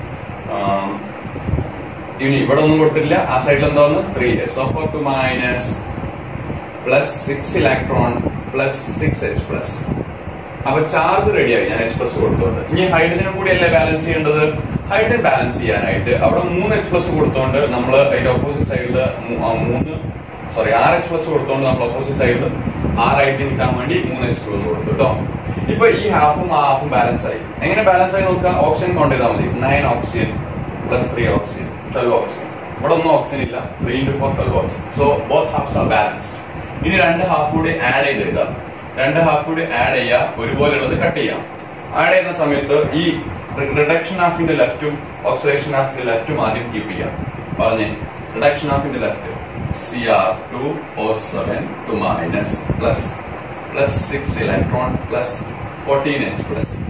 ഇനി ഇവിടെ ഒന്നും കൊടുത്തിട്ടില്ല ആ സൈഡിൽ എന്താ വന്ന് three S O four two minus plus six electron plus six H plus അപ്പൊ ചാർജ് റെഡിയായി ഞാൻ എച്ച് പ്ലസ് കൊടുത്തോണ്ട് ഇനി ഹൈഡ്രജനും കൂടി അല്ലേ ബാലൻസ് ചെയ്യേണ്ടത് ഹൈഡ്രജൻ ബാലൻസ് ചെയ്യാനായിട്ട് അവിടെ മൂന്ന് എച്ച് പ്ലസ് കൊടുത്തോണ്ട് നമ്മൾ അതിന്റെ ഓപ്പോസിറ്റ് സൈഡിൽ മൂന്ന് സോറി ആറ് എച്ച് പ്ലസ് കൊടുത്തോണ്ട് നമ്മൾ ഓപ്പോസിറ്റ് സൈഡിൽ ആറ് ഹൈഡ്രജൻ കിട്ടാൻ വേണ്ടി മൂന്ന് എച്ച് പ്ലസ് കൊടുത്തു കേട്ടോ ഇപ്പൊ ഈ ഹാഫും ആ ഹാഫും ബാലൻസ് ആയി എങ്ങനെ ബാലൻസ് ആയി നോക്കുക ഓക്സിജൻ കൗണ്ട് ചെയ്താൽ മതി nine oxygen plus three oxygen twelve oxygen ഇവിടെ ഒന്നും ഓക്സിജൻ ഇല്ല three into four twelve oxygen so both halves are balanced ഇനി രണ്ട് ഹാഫ് കൂടി ആഡ് ചെയ്തെടുക്കാം രണ്ട് ഹാഫ് കൂടി ആഡ് ചെയ്യാം ഒരുപോലെയുള്ളത് കട്ട് ചെയ്യാം ആഡ് ചെയ്യുന്ന സമയത്ത് ഈ റിഡക്ഷൻ ഹാഫിന്റെ ലെഫ്റ്റും ഓക്സിഡേഷൻ ഹാഫിന്റെ ലെഫ്റ്റും ആദ്യം കീപ്പ് ചെയ്യാം പറഞ്ഞേ റിഡക്ഷൻ ഹാഫിന്റെ left C R two O seven two minus plus plus six electron plus fourteen H plus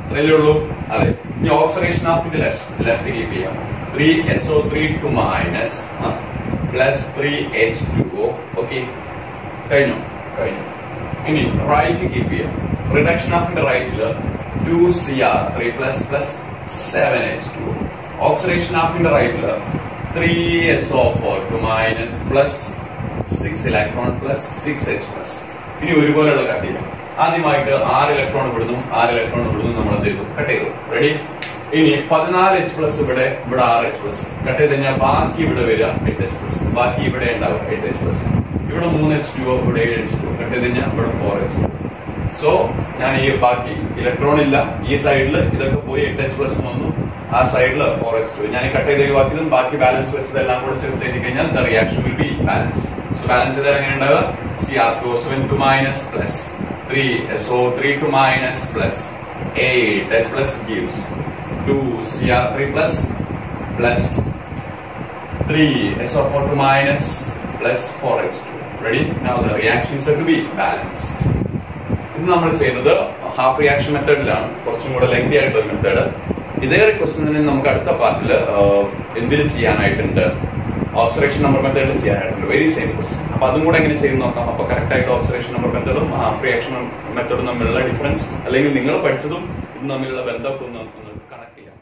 അതല്ലേ ഉള്ളൂ അതെ ഇനി oxidation of left left keep ചെയ്യാം three S O three two minus plus three H two O okay കഴിഞ്ഞു കഴിഞ്ഞു ഇനി right keep ചെയ്യാം reduction of റൈറ്റില് two C R three plus plus seven H two oxidation of റൈറ്റില് three S O four two minus plus six electron plus six H plus ഇനി ഒരുപോലെയുള്ള cut ചെയ്യാം ആദ്യമായിട്ട് ആറ് ഇലക്ട്രോൺ വിടുന്നു ആറ് ഇലക്ട്രോൺ വിടുന്നു നമ്മൾ എന്ത് ചെയ്തു കട്ട് ചെയ്തു റെഡി ഇനി പതിനാല് എച്ച് പ്ലസ് ഇവിടെ ഇവിടെ ആറ് എച്ച് പ്ലസ് കട്ട് ചെയ്ത് കഴിഞ്ഞാൽ ബാക്കി ഇവിടെ വരിക എട്ട് എച്ച് പ്ലസ് ബാക്കി ഇവിടെ ഉണ്ടാവും എട്ട് എച്ച് പ്ലസ് ഇവിടെ മൂന്ന് എച്ച് ടു ഇവിടെ ഏഴ് എച്ച് ടു കട്ട് ചെയ്ത് കഴിഞ്ഞാൽ ഇവിടെ ഫോർ എച്ച് സോ ഞാൻ ഈ ബാക്കി ഇലക്ട്രോൺ ഇല്ല ഈ സൈഡിൽ ഇതൊക്കെ പോയി എട്ട് എച്ച് പ്ലസ് വന്നു ആ സൈഡിൽ ഫോർ എച്ച് ടു ഞാൻ കട്ട് ചെയ്ത് ഒഴിവാക്കിയതും ബാക്കി ബാലൻസ് വെച്ചതെല്ലാം കൂടെ ചേർത്ത് എഴുതി കഴിഞ്ഞാൽ the reaction will be balance so balance ചെയ്താൽ എങ്ങനെ ഉണ്ടാവുക C R two seven two minus plus three S O three two minus plus eight H plus gives two C R three plus plus three S O four two minus plus four H two ready now the reactions to be balanced ഇത് നമ്മൾ ചെയ്യുന്നത് half reaction മെത്തേഡിലാണ് കുറച്ചും കൂടെ lengthy ആയിട്ടുള്ള method ഇതേ ക്വസ്റ്റിന് നമുക്ക് അടുത്ത പാർട്ടിൽ എന്തിന് ചെയ്യാനായിട്ടുണ്ട് ഓക്സിഡേഷൻ നമ്പർ മെത്തേഡിൽ ചെയ്യാനായിട്ടുണ്ട് വെരി സെയിം ക്വസ്റ്റ്യൻ അപ്പൊ അതും കൂടെ എങ്ങനെ ചെയ്ത് നോക്കാം അപ്പൊ കറക്റ്റ് ആയിട്ട് ഓക്സിഡേഷൻ നമ്പർ മെത്തേഡും ഹാഫ് റിയാക്ഷൻ മെത്തേഡും തമ്മിലുള്ള ഡിഫറൻസ് അല്ലെങ്കിൽ നിങ്ങൾ പഠിച്ചതും ഇതും തമ്മിലുള്ള ബന്ധമൊക്കെ ഒന്ന് ഒന്ന് കണക്ട് ചെയ്യാം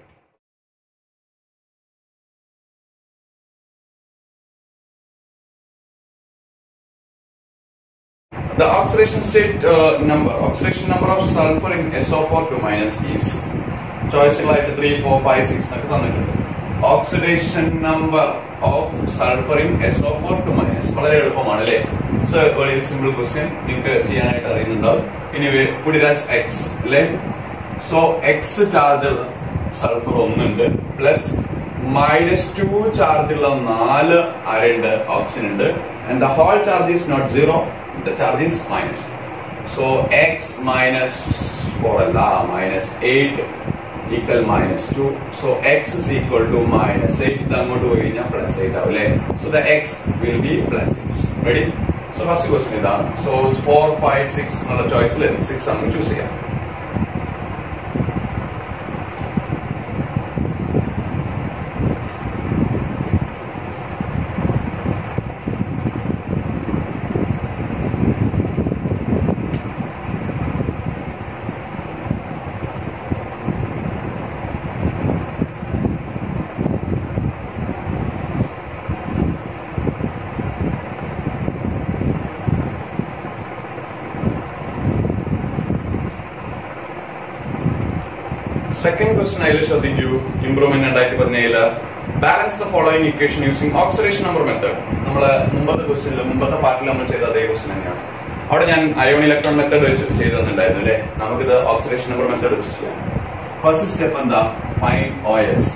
The oxidation state uh, number, oxidation number of sulfur in SO4 to minus is ചോയ്സുകളായിട്ട് ത്രീ ഫോർ ഫൈവ് സിക്സ് എന്നൊക്കെ തന്നിട്ടുണ്ട് oxidation number of sulphur in S O four two minus വളരെ എളുപ്പമാണ് അല്ലേ സോ വെരി സിമ്പിൾ ക്വസ്റ്റ്യൻ നിങ്ങൾക്ക് ചെയ്യാനായിട്ട് അറിയുന്നുണ്ടാവും ഇനി പുടിരാസ് എക്സ് അല്ലേ സോ എക്സ് ചാർജ് സൾഫർ ഒന്നുണ്ട് പ്ലസ് മൈനസ് ടു ചാർജുള്ള നാല് അരയുണ്ട് ഓക്സിജൻ ഉണ്ട് and the whole charge is not zero the charge is minus so X minus four അല്ല minus eight equal minus two so X is equal to minus eight ഇത് അങ്ങോട്ട് പോയി കഴിഞ്ഞാൽ plus eight ആവും അല്ലേ so the X will be plus six ready so first question ഇതാണ് so four five six എന്നുള്ള ചോയ്സിൽ സിക്സ് നമുക്ക് ചൂസ് ചെയ്യാം സെക്കൻഡ് ക്വസ്റ്റൻ അതിൽ ശ്രദ്ധിക്കൂ ഇംപ്രൂവ്മെന്റ് രണ്ടായിരത്തി പതിനേഴില് balance the following equation using oxidation number method നമ്മള് മുമ്പത്തെ ക്വസ്റ്റിനിൽ മുമ്പത്തെ പാർട്ടിൽ നമ്മൾ ചെയ്ത അതേ ക്വസ്റ്റൻ തന്നെയാണ് അവിടെ ഞാൻ അയോൺ ഇലക്ട്രോൺ മെത്തേഡ് വെച്ച് ചെയ്തു തന്നിട്ടുണ്ടായിരുന്നു അല്ലേ നമുക്കിത് ഓക്സിഡേഷൻ നമ്പർ മെത്തേഡ് വെച്ച് ചെയ്യാം ഫസ്റ്റ് സ്റ്റെപ്പ് എന്താ find O S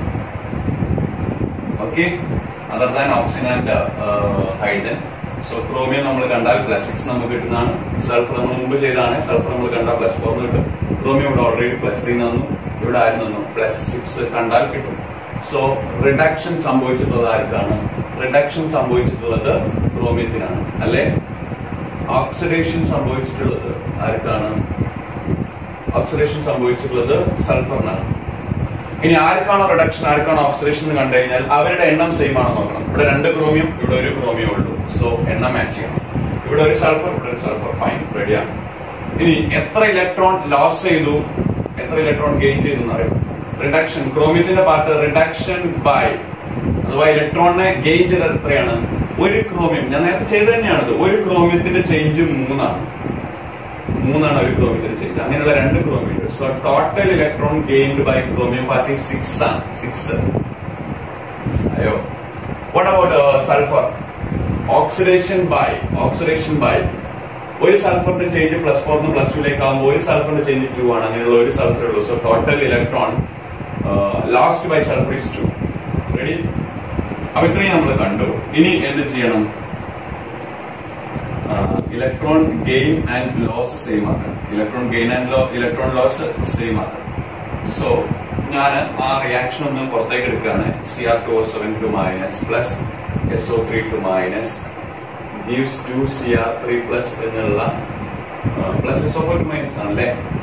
okay other than oxygen and hydrogen so chromium നമ്മൾ കണ്ടാൽ പ്ലസ് സിക്സ് നമുക്ക് കിട്ടുന്നതാണ് സൾഫർ നമ്മൾ മുമ്പ് ചെയ്തതാണ് സൾഫർ നമ്മൾ കണ്ടാൽ പ്ലസ് ഫോർ കിട്ടും ക്രോമിയം ഇവിടെ ഓൾറെഡി പ്ലസ് ത്രീ തന്നു ഇവിടെ ആര് തന്നു പ്ലസ് സിക്സ് കണ്ടാൽ കിട്ടും സോ റിഡക്ഷൻ സംഭവിച്ചിട്ടുള്ളത് ആർക്കാണ് റിഡക്ഷൻ സംഭവിച്ചിട്ടുള്ളത് ക്രോമിയത്തിനാണ് അല്ലെ ഓക്സിഡേഷൻ സംഭവിച്ചിട്ടുള്ളത് ആർക്കാണ് ഓക്സിഡേഷൻ സംഭവിച്ചിട്ടുള്ളത് സൾഫറിനാണ് ഇനി ആർക്കാണോ റിഡക്ഷൻ ആർക്കാണോ ഓക്സിഡേഷൻ എന്ന് കണ്ടു കഴിഞ്ഞാൽ അവരുടെ എണ്ണം സെയിം ആണോ നോക്കണം ഇവിടെ രണ്ട് ക്രോമിയം ഇവിടെ ഒരു ക്രോമിയം ഉള്ളൂ സോ എണ്ണം മാച്ച് ചെയ്യണം ഇവിടെ ഒരു സൾഫർ ഇവിടെ ഒരു സൾഫർ ഫൈൻ റെഡിയാണ് ഇനി എത്ര ഇലക്ട്രോൺ ലോസ് ചെയ്തു എത്ര ഇലക്ട്രോൺ ഗെയിൻ ചെയ്തു എന്ന് അറിയാം റിഡക്ഷൻ ക്രോമിയത്തിന്റെ പാർട്ട് റിഡക്ഷൻ ബൈ അഥവാ ഇലക്ട്രോണിനെ ഗെയിൻ ചെയ്തത് എത്രയാണ് ഒരു ക്രോമിയം ഞാൻ നേരത്തെ ചെയ്ത് തന്നെയാണത് ഒരു ക്രോമിയത്തിന്റെ ചേഞ്ച് മൂന്നാണ് മൂന്നാണ് ഒരു ക്രോമിയത്തിന്റെ ചേഞ്ച് അങ്ങനെയുള്ള രണ്ട് chromium so total electron gained by chromium part six ആണ് സിക്സ് അയ്യോ what about sulphur oxidation by oxidation by ഒരു സൾഫറിന്റെ ചേഞ്ച് പ്ലസ് ഫോറിന് പ്ലസ് ടുലേക്ക് ആകുമ്പോൾ ഒരു സൾഫറിന്റെ ചേഞ്ച് ടു ആണ് അങ്ങനെയുള്ള ഒരു സൾഫർ ഉള്ളൂ so total electron lost by sulphur is two ready അപ്പൊ ഇത്രയും നമ്മൾ കണ്ടു ഇനി എന്ത് ചെയ്യണം electron gain and loss same ആക്കണം electron gain and loss electron loss same ആക്കണം സോ ഞാൻ ആ റിയാക്ഷൻ ഒന്ന് പുറത്തേക്ക് എടുക്കുകയാണ് C R two seven two minus plus S O three two minus gives two C R three plus എന്നുള്ള plus S O four two minus ആണല്ലേ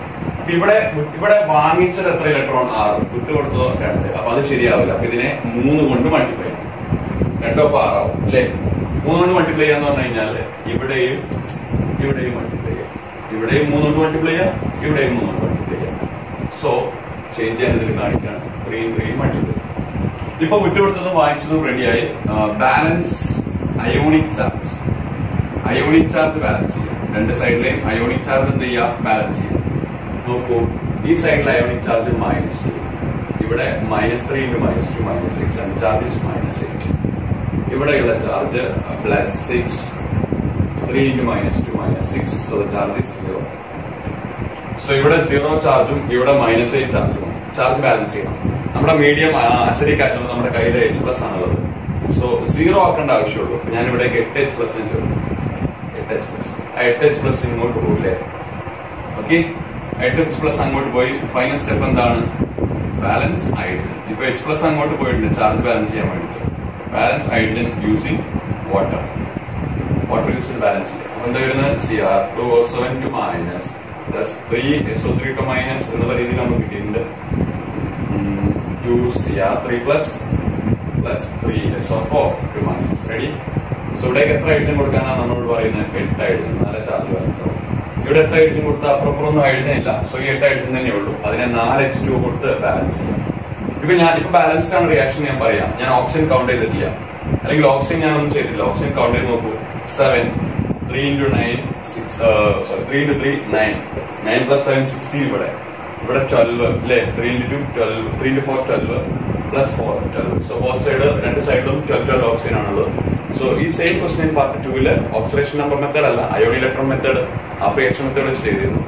ഇവിടെ ഇവിടെ വാങ്ങിച്ചത് എത്ര ഇലക്ട്രോൺ ആറ് വിട്ടുകൊടുത്തതോ രണ്ട് അപ്പൊ അത് ശരിയാവില്ല അപ്പൊ ഇതിനെ മൂന്ന് കൊണ്ട് മൾട്ടിപ്ലൈ ചെയ്യണം രണ്ടൊപ്പം ആറാവും അല്ലേ മൂന്ന് കൊണ്ട് മൾട്ടിപ്ലൈ ചെയ്യാന്ന് പറഞ്ഞു കഴിഞ്ഞാല് ഇവിടെയും ഇവിടെയും മൾട്ടിപ്ലൈ ചെയ്യാം ഇവിടെയും മൂന്ന് കൊണ്ട് മൾട്ടിപ്ലൈ ചെയ്യാം ഇവിടെയും മൂന്ന് കൊണ്ട് മൾട്ടിപ്ലൈ ചെയ്യാം സോ ചേഞ്ച് ചെയ്യാൻ ഇതിൽ കാണിക്കുകയാണ് ത്രീയും ത്രീയും മൾട്ടിപ്ലൈ ഇപ്പൊ വിട്ടുകൊടുത്തതും വാങ്ങിച്ചതും റെഡിയായി balance ionic charge ionic charge balance ചെയ്യാം രണ്ട് സൈഡിലെയും അയോണിക് ചാർജ് എന്ത് ചെയ്യുക ബാലൻസ് ചെയ്യാം നോക്കൂ ഈ സൈഡിൽ അയോണിക് ചാർജ് മൈനസ് ടു ഇവിടെ minus three into minus two minus six and charge minus eight ഇവിടെയുള്ള charge plus six three into minus two minus six so charge zero so ഇവിടെ zero ചാർജും ഇവിടെ മൈനസ് എയ്റ്റ് ചാർജും charge balance ചെയ്യണം നമ്മുടെ medium acidic ആയതുകൊണ്ട് നമ്മുടെ കയ്യിൽ എച്ച് പ്ലസ് ആണുള്ളത് സോ സീറോ ആക്കേണ്ട ആവശ്യമുള്ളൂ അപ്പൊ ഞാൻ ഇവിടേക്ക് എട്ട് എച്ച് പ്ലസ് ചേർക്കും എട്ട് എച്ച് പ്ലസ് ആ എട്ട് എച്ച് പ്ലസ് ഇങ്ങോട്ട് പോകില്ലേ ഓക്കെ എട്ട് എച്ച് പ്ലസ് അങ്ങോട്ട് പോയി ഫൈനൽ സ്റ്റെപ്പ് എന്താണ് ബാലൻസ് ഹൈഡ്രജൻ ഇപ്പൊ എച്ച് പ്ലസ് അങ്ങോട്ട് പോയിട്ടുണ്ട് ചാർജ് ബാലൻസ് ചെയ്യാൻ വേണ്ടിയിട്ട് balance hydrogen using water water use balance ചെയ്യാം അപ്പൊ എന്താ വരുന്നത് C R two O seven two minus plus three S O three two minus എന്നുള്ള രീതിയിൽ നമുക്ക് കിട്ടിയിട്ടുണ്ട് two C R three plus plus three S O four two minus ready so ഇവിടേക്ക് എത്ര ഹൈഡ്രജൻ കൊടുക്കാനാണ് നമ്മളോട് പറയുന്നത് എട്ട് ഹൈഡ്രജൻ നാല് ചാർജ് ബാലൻസ് ആവും ഇവിടെ എട്ട് ഹൈഡ്രജൻ കൊടുത്താൽ അപ്പുറപ്പുറമൊന്നും ഹൈഡ്രജൻ ഇല്ല സോ ഈ എട്ട് ഹൈഡ്രജൻ തന്നെ ഉള്ളൂ അതിനെ നാല് എച്ച് ടു കൊടുത്ത് ബാലൻസ് ചെയ്യാം ഇപ്പൊ ഞാൻ ഇപ്പൊ ബാലൻസ്ഡ് ആണ് റിയാക്ഷൻ ഞാൻ പറയാം ഞാൻ ഓപ്ഷൻ കൗണ്ട് ചെയ്തിട്ടില്ല അല്ലെങ്കിൽ ഓപ്ഷൻ ഞാനൊന്നും ചെയ്തിട്ടില്ല ഓപ്ഷൻ കൗണ്ട് ചെയ്ത് നോക്കൂ seven three into nine six sorry three into three nine nine plus seven sixteen ഇവിടെ ഇവിടെ ട്വൽവ് അല്ലെ three into two twelve three into four twelve plus four twelve so both side രണ്ട് സൈഡിലും twelve twelve option ആണുള്ളത് സോ ഈ same question part ടൂവില് oxidation number method അല്ല ion electron method half reaction method വെച്ച് ചെയ്തിരുന്നു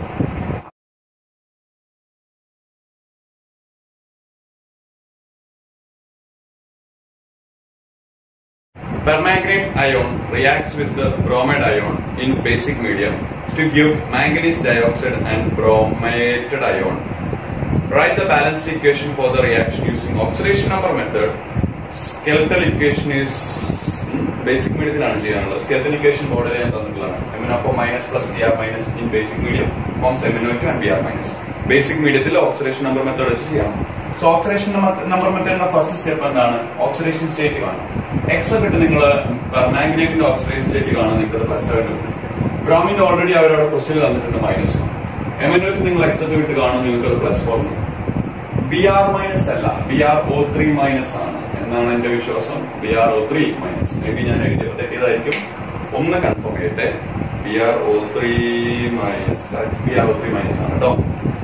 Permanganate ion reacts with the bromide ion in basic medium to give manganese dioxide and bromated ion. Write the balanced equation for the reaction using oxidation number method. Skeletal equation is basic മീഡിയത്തിലാണ് ചെയ്യാനുള്ളത് skeleton equation ബോർഡിൽ ഞാൻ തന്നിട്ടുള്ളതാണ് M N O four minus plus B R minus in basic medium forms M N O two and B R minus basic മീഡിയത്തിൽ oxidation number method വെച്ച് ചെയ്യണം so oxidation number മെത്തേഡിന്റെ first step എന്താണ് ഓക്സിഡേഷൻ സ്റ്റേറ്റ് കാണും എക്സ് ഒക്കെ ഇട്ട് നിങ്ങൾ മാഗ്നറ്റിന്റെ ഓക്സിഡേഷൻ സ്റ്റേറ്റ് കാണാൻ നിങ്ങൾക്ക് പ്ലസ് സെവൻ ബ്രോമിന്റെ ഓൾറെഡി അവരവിടെ ക്വസ്റ്റിൽ തന്നിട്ടുണ്ട് മൈനസ് വൺ എമിനോറ്റ് നിങ്ങൾ എക്സ് ഒക്കെ ഇട്ട് കാണും നിങ്ങൾക്ക് plus four B R minus അല്ല B R O three minus ആണ് എന്നാണ് എന്റെ വിശ്വാസം B R O three minus may be ഞാൻ എഴുതിയപ്പോൾ തെറ്റിയതായിരിക്കും ഒന്ന് കൺഫേം ചെയ്യട്ടെ B R O three minus B R O three minus ആണ് കേട്ടോ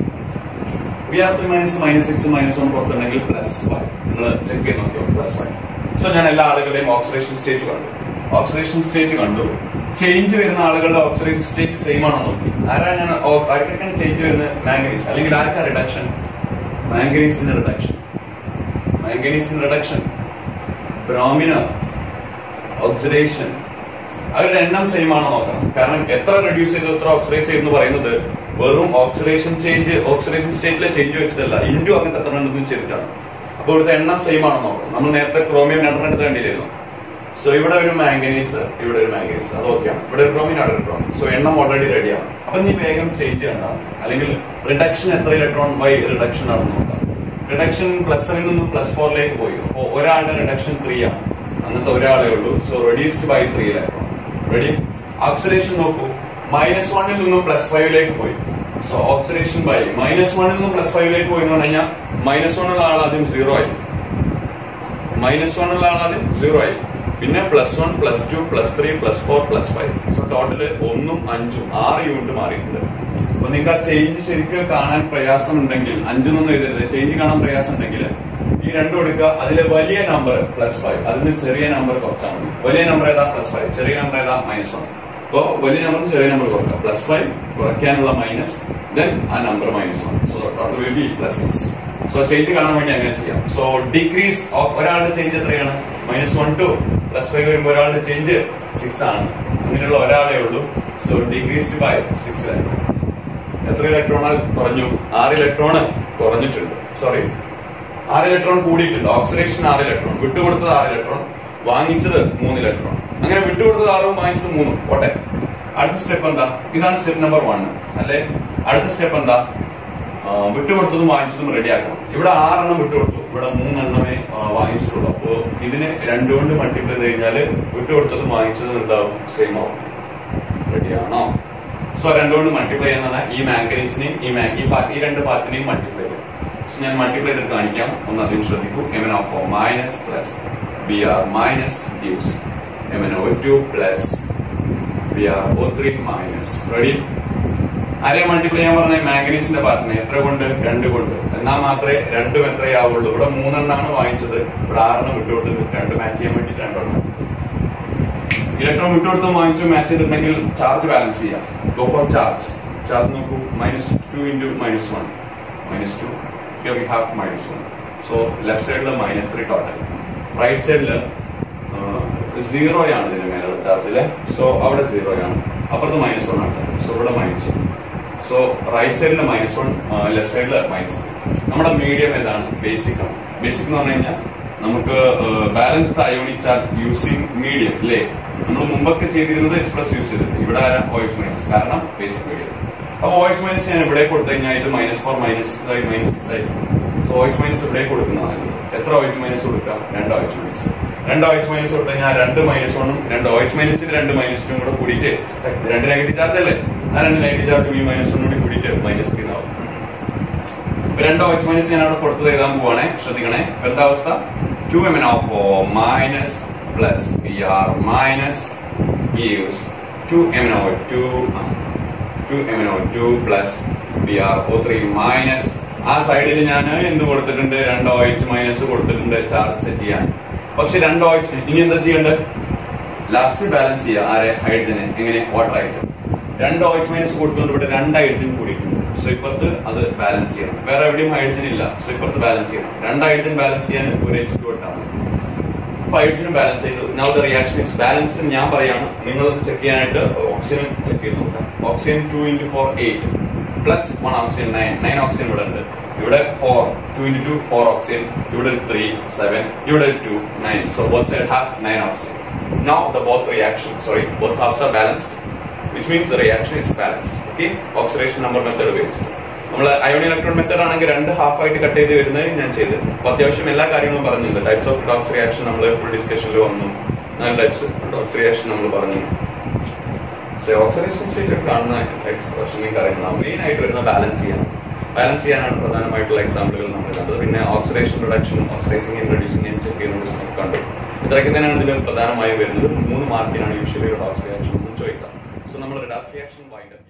B R three minus minus six minus one പുറത്തുണ്ടെങ്കിൽ പ്ലസ് ഫൈവ് നിങ്ങൾ ചെക്ക് ചെയ്ത് നോക്കിയോ പ്ലസ് ഫൈവ് സോ ഞാൻ എല്ലാ ആളുകളുടെയും ഓക്സിഡേഷൻ സ്റ്റേറ്റ് കണ്ടു ഓക്സിഡേഷൻ സ്റ്റേറ്റ് കണ്ടു ചേഞ്ച് വരുന്ന ആളുകളുടെ ഓക്സിഡേഷൻ സ്റ്റേറ്റ് സെയിം ആണോ നോക്കി ആരാ ഞാൻ ആർക്കൊക്കെയാണ് ചേഞ്ച് വരുന്നത് മാംഗനീസ് അല്ലെങ്കിൽ ആർക്കാ റിഡക്ഷൻ മാംഗനീസിന്റെ റിഡക്ഷൻ മാംഗനീസിന്റെ റിഡക്ഷൻ ബ്രോമിന ഓക്സിഡേഷൻ അവരുടെ എണ്ണം സെയിം ആണോ നോക്കണം കാരണം എത്ര റെഡ്യൂസ് ചെയ്തു എത്ര ഓക്സിഡൈസ് ചെയ്തു പറയുന്നത് വെറും ഓക്സിഡേഷൻ ചേഞ്ച് ഓക്സിഡേഷൻ സ്റ്റേറ്റിലെ ചേഞ്ച് വെച്ചിട്ടല്ല ഇൻഡു അങ്ങനത്തെ എത്ര എണ്ണം ചെയ്തിട്ടാണ് അപ്പൊ ഇവിടുത്തെ എണ്ണം സെയിം ആണോ നോക്കണം നമ്മൾ നേരത്തെ ക്രോമിയം രണ്ടെണ്ണം എടുത്ത് കണ്ടില്ലായിരുന്നു സോ ഇവിടെ ഒരു മാംഗനീസ് ഇവിടെ ഒരു മാംഗനീസ് അത് ഓക്കെയാണ് ഇവിടെ ഒരു ക്രോമിൻ അവിടെ ഒരു ക്രോമിൻ സോ എണ്ണം ഓൾറെഡി റെഡിയാണ് അപ്പൊ നീ വേഗം ചേഞ്ച് ചെയ്യണ്ട അല്ലെങ്കിൽ റിഡക്ഷൻ എത്ര ഇലക്ട്രോൺ ബൈ റിഡക്ഷൻ ആണെന്ന് നോക്കാം റിഡക്ഷൻ പ്ലസ് സെവനിൽ നിന്നും പ്ലസ് ഫോറിലേക്ക് പോയി അപ്പോ ഒരാളുടെ റിഡക്ഷൻ ത്രീ ആണ് അങ്ങനത്തെ ഒരാളേ ഉള്ളൂ so reduced by three electron ready oxidation നോക്കൂ മൈനസ് വണ്ണിൽ നിന്നും പ്ലസ് ഫൈവിലേക്ക് പോയി സോ ഓക്സിഡേഷൻ ബൈ മൈനസ് വണ്ണിൽ നിന്നും പ്ലസ് ഫൈവിലേക്ക് പോയി എന്ന് പറഞ്ഞു കഴിഞ്ഞാൽ മൈനസ് വണ്ണുള്ള ആൾ ആദ്യം സീറോ ആയി മൈനസ് വണ്ണുള്ള ആൾ ആദ്യം സീറോ ആയി പിന്നെ plus one plus two plus three plus four plus five so total ഒന്നും അഞ്ചും ആറ് യൂണിറ്റ് മാറിയിട്ടുണ്ട് അപ്പൊ നിങ്ങൾക്ക് ആ ചേഞ്ച് ശരിക്കും കാണാൻ പ്രയാസം ഉണ്ടെങ്കിൽ അഞ്ചെന്നൊന്നും എഴുതരുത് ചേഞ്ച് കാണാൻ പ്രയാസം ഉണ്ടെങ്കിൽ ഈ രണ്ടും എടുക്കുക അതിലെ വലിയ നമ്പർ പ്ലസ് ഫൈവ് അതിന് ചെറിയ നമ്പർ കുറച്ചാൽ മതി വലിയ നമ്പർ ഏതാ പ്ലസ് ഫൈവ് ചെറിയ നമ്പർ ഏതാ മൈനസ് വൺ അപ്പോ വലിയ നമ്പർ ചെറിയ നമ്പർ കുറക്കുക പ്ലസ് ഫൈവ് കുറയ്ക്കാനുള്ള മൈനസ് ദെൻ ആ number minus one so total will be plus six so change കാണാൻ വേണ്ടി അങ്ങനെ ചെയ്യാം സോ ഡിക്രീസ് ഒരാളുടെ ചേഞ്ച് എത്രയാണ് minus one two plus five വരുമ്പോൾ ഒരാളുടെ ചേഞ്ച് സിക്സ് ആണ് അങ്ങനെയുള്ള ഒരാളേ ഉള്ളൂ സോ ഡിക്രീസ് ബൈ സിക്സ് എത്ര ഇലക്ട്രോണാൽ കുറഞ്ഞു ആറ് ഇലക്ട്രോണ് കുറഞ്ഞിട്ടുണ്ട് സോറി ആറ് ഇലക്ട്രോൺ കൂടിയിട്ടുണ്ട് ഓക്സിഡേഷൻ ആറ് ഇലക്ട്രോൺ വിട്ടുകൊടുത്തത് ആറ് ഇലക്ട്രോൺ വാങ്ങിച്ചത് മൂന്ന് ഇലക്ട്രോൺ അങ്ങനെ വിട്ടുകൊടുത്തത് ആറും വാങ്ങിച്ചത് മൂന്നും പോട്ടെ അടുത്ത സ്റ്റെപ്പ് എന്താ ഇതാണ് സ്റ്റെപ്പ് നമ്പർ വൺ അല്ലെ അടുത്ത സ്റ്റെപ്പ് എന്താ ആ, വിട്ടുകൊടുത്തതും വാങ്ങിച്ചതും റെഡിയാക്കണം ഇവിടെ ആറെണ്ണം വിട്ടുകൊടുത്തു ഇവിടെ മൂന്നെണ്ണമേ ആ, വാങ്ങിച്ചിട്ടുള്ളൂ അപ്പോ ഇതിന് രണ്ടു കൊണ്ട് മൾട്ടിപ്ലൈ ചെയ്ത് കഴിഞ്ഞാല് വിട്ടുകൊടുത്തതും വാങ്ങിച്ചതും എന്താവും സെയിം ആവും റെഡിയാണോ സോ രണ്ടുകൊണ്ട് മൾട്ടിപ്ലൈ ചെയ്യുന്ന ഈ മാംഗനീസിനെയും ഈ മാ- ഈ പാ- ഈ രണ്ട് പാർട്ടിനെയും മൾട്ടിപ്ലൈ ചെയ്യും സോ ഞാൻ മൾട്ടിപ്ലൈ ചെയ്ത് കാണിക്കാം ഒന്ന് അധികം ശ്രദ്ധിക്കൂ M N of minus plus B R minus gives M N O two plus B R O three minus ready ആരെയും മൾട്ടിപ്ലൈ ചെയ്യാൻ പറഞ്ഞ മാംഗനീസിന്റെ പാർട്ടിനെ എത്ര കൊണ്ട് രണ്ട് കൊണ്ട് എന്നാൽ മാത്രമേ രണ്ടും എത്രയാവുള്ളൂ ഇവിടെ മൂന്നെണ്ണാണ് വാങ്ങിച്ചത് ഇവിടെ ആറെണ്ണം വിട്ടുകൊടുത്തത് രണ്ട് മാച്ച് ചെയ്യാൻ വേണ്ടി രണ്ടെണ്ണം ഇലക്ട്രോൺ വിട്ടുകൊടുത്തും വാങ്ങിച്ചു മാച്ച് ചെയ്തിട്ടുണ്ടെങ്കിൽ ചാർജ് ബാലൻസ് ചെയ്യാം ഗോ ഫോർ ചാർജ് ചാർജ് നോക്കൂ minus two into minus one minus two here we have minus one so left സൈഡിൽ മൈനസ് ത്രീ ടോട്ടൽ റൈറ്റ് സൈഡിൽ സീറോയാണ് ഇതിന്റെ മേലുള്ള ചാർജില് സോ അവിടെ സീറോയാണ് അപ്പുറത്ത് മൈനസ് വൺ ആണ് ചാർജ് സോ ഇവിടെ മൈനസ് വൺ സോ റൈറ്റ് സൈഡിൽ മൈനസ് വൺ ലെഫ്റ്റ് സൈഡിൽ മൈനസ് ത്രീ നമ്മുടെ മീഡിയം ഏതാണ് ബേസിക് ആണ് ബേസിക് എന്ന് പറഞ്ഞു കഴിഞ്ഞാൽ നമുക്ക് balanced ionic charge using medium അല്ലേ നമ്മൾ മുമ്പൊക്കെ ചെയ്തിരുന്നത് എക്സ്പ്രസ് യൂസ് ചെയ്തിട്ടുണ്ട് ഇവിടെ ആരാ ഒ എച്ച് മൈനസ് കാരണം ബേസിക് മീഡിയം അപ്പൊ ഒ എച്ച് മൈനസ് ഞാൻ ഇവിടെ കൊടുത്തു കഴിഞ്ഞാൽ ഇത് minus four minus minus six ആയിരിക്കും സോ ഒ എച്ച് മൈനസ് ഇവിടെ കൊടുക്കുന്നതാണ് എത്ര ഒ എച്ച് മൈനസ് കൊടുക്കാം രണ്ട് ഒ എച്ച് മൈനസ് രണ്ട് ഒ എച്ച് മൈനസ് കൊടുത്തു കഴിഞ്ഞാൽ രണ്ട് മൈനസ് വണ്ണും രണ്ട് ഒ എച്ച് മൈനസിന് രണ്ട് മൈനസ് ടു കൂടെ കൂടിയിട്ട് രണ്ട് നെഗറ്റീവ് ചാർജ് അല്ലേ ആ രണ്ട് നെഗറ്റീവ് ചാർജ് ഈ മൈനസ് വണ്ണും കൂടി കൂടിയിട്ട് മൈനസ് ത്രീ ആവും ഇപ്പൊ രണ്ട് ഒ എച്ച് മൈനസ് ഞാൻ അവിടെ കൊടുത്തത് എഴുതാൻ പോവാണേ ശ്രദ്ധിക്കണേ ഇപ്പൊ എന്താ അവസ്ഥ two M N of minus plus B R minus gives two M N O two two M N O two plus B R O three minus ആ സൈഡിൽ ഞാൻ എന്ത് കൊടുത്തിട്ടുണ്ട് രണ്ട് ഒ എച്ച് മൈനസ് കൊടുത്തിട്ടുണ്ട് ചാർജ് സെറ്റ് ചെയ്യാൻ പക്ഷെ രണ്ട് ഒ എച്ച് ഇനി എന്താ ചെയ്യേണ്ടത് ലാസ്റ്റ് ബാലൻസ് ചെയ്യുക ആരെ ഹൈഡ്രജനെ എങ്ങനെ വാട്ടർ ആയിട്ട് രണ്ട് ഒ എച്ച് മൈനസ് കൊടുത്തുകൊണ്ട് ഇവിടെ രണ്ട് ഹൈഡ്രജൻ കൂടിയിട്ടുണ്ട് സോ ഇപ്പുറത്ത് അത് ബാലൻസ് ചെയ്യണം വേറെ എവിടെയും ഹൈഡ്രജൻ ഇല്ല സോ ഇപ്പുറത്ത് ബാലൻസ് ചെയ്യണം രണ്ട് ഹൈഡ്രജൻ ബാലൻസ് ചെയ്യാൻ ഒരു എച്ച് ടു ഇട്ടാണ് ഹൈഡ്രജൻ ബാലൻസ് ചെയ്തു now the reaction is balance ഞാൻ പറയാണ് നിങ്ങൾ ചെക്ക് ചെയ്യാനായിട്ട് ഓക്സിജൻ ചെക്ക് ചെയ്ത് നോക്കാം oxygen two into four eight plus one oxygen nine nine oxygen ഇവിടെ ഉണ്ട് ഇവിടെ four two into two four oxygen ഇവിടെ ത്രീ സെവൻ ഇവിടെ two nine so both side have nine oxygen now the both reaction sorry both halves are balanced which means the reaction is balanced okay oxidation number method ഉപയോഗിച്ച് നമ്മൾ ion electron method ആണെങ്കിൽ രണ്ട് half ആയിട്ട് cut ചെയ്ത് വരുന്നത് ഞാൻ ചെയ്ത് അപ്പൊ അത്യാവശ്യം എല്ലാ കാര്യങ്ങളും പറഞ്ഞിട്ടുണ്ട് ടൈപ്സ് ഓഫ് ഡോക്സ് റിയാക്ഷൻ നമ്മൾ ഫുൾ ഡിസ്കഷനിൽ വന്നു നാല് ടൈപ്സ് ഡോക്സ് റിയാക്ഷൻ നമ്മൾ പറഞ്ഞു ഓക്സിഡേഷൻ സ്റ്റേറ്റ് ഒക്കെ കാണുന്ന എക്സ്പ്രഷൻ നിങ്ങൾക്ക് അറിയുന്ന മെയിൻ ആയിട്ട് വരുന്ന ബാലൻസ് ചെയ്യാൻ ബാലൻസ് ചെയ്യാനാണ് പ്രധാനമായിട്ടുള്ള എക്സാമ്പിളുകൾ നമ്മൾ കണ്ടത് പിന്നെ oxidation reduction oxidising reducing check ചെയ്യുന്നത് കണ്ടു ഇത്രയൊക്കെ തന്നെയാണ് ഇതിൽ പ്രധാനമായും വരുന്നത് മൂന്ന് മാർക്കിനാണ് യൂഷ്വലി റിഡോക്സ് റിയാക്ഷൻ ചോദിക്കുക സോ നമ്മൾ റിഡാക്സ് റിയാക്ഷൻ വൈൻഡ്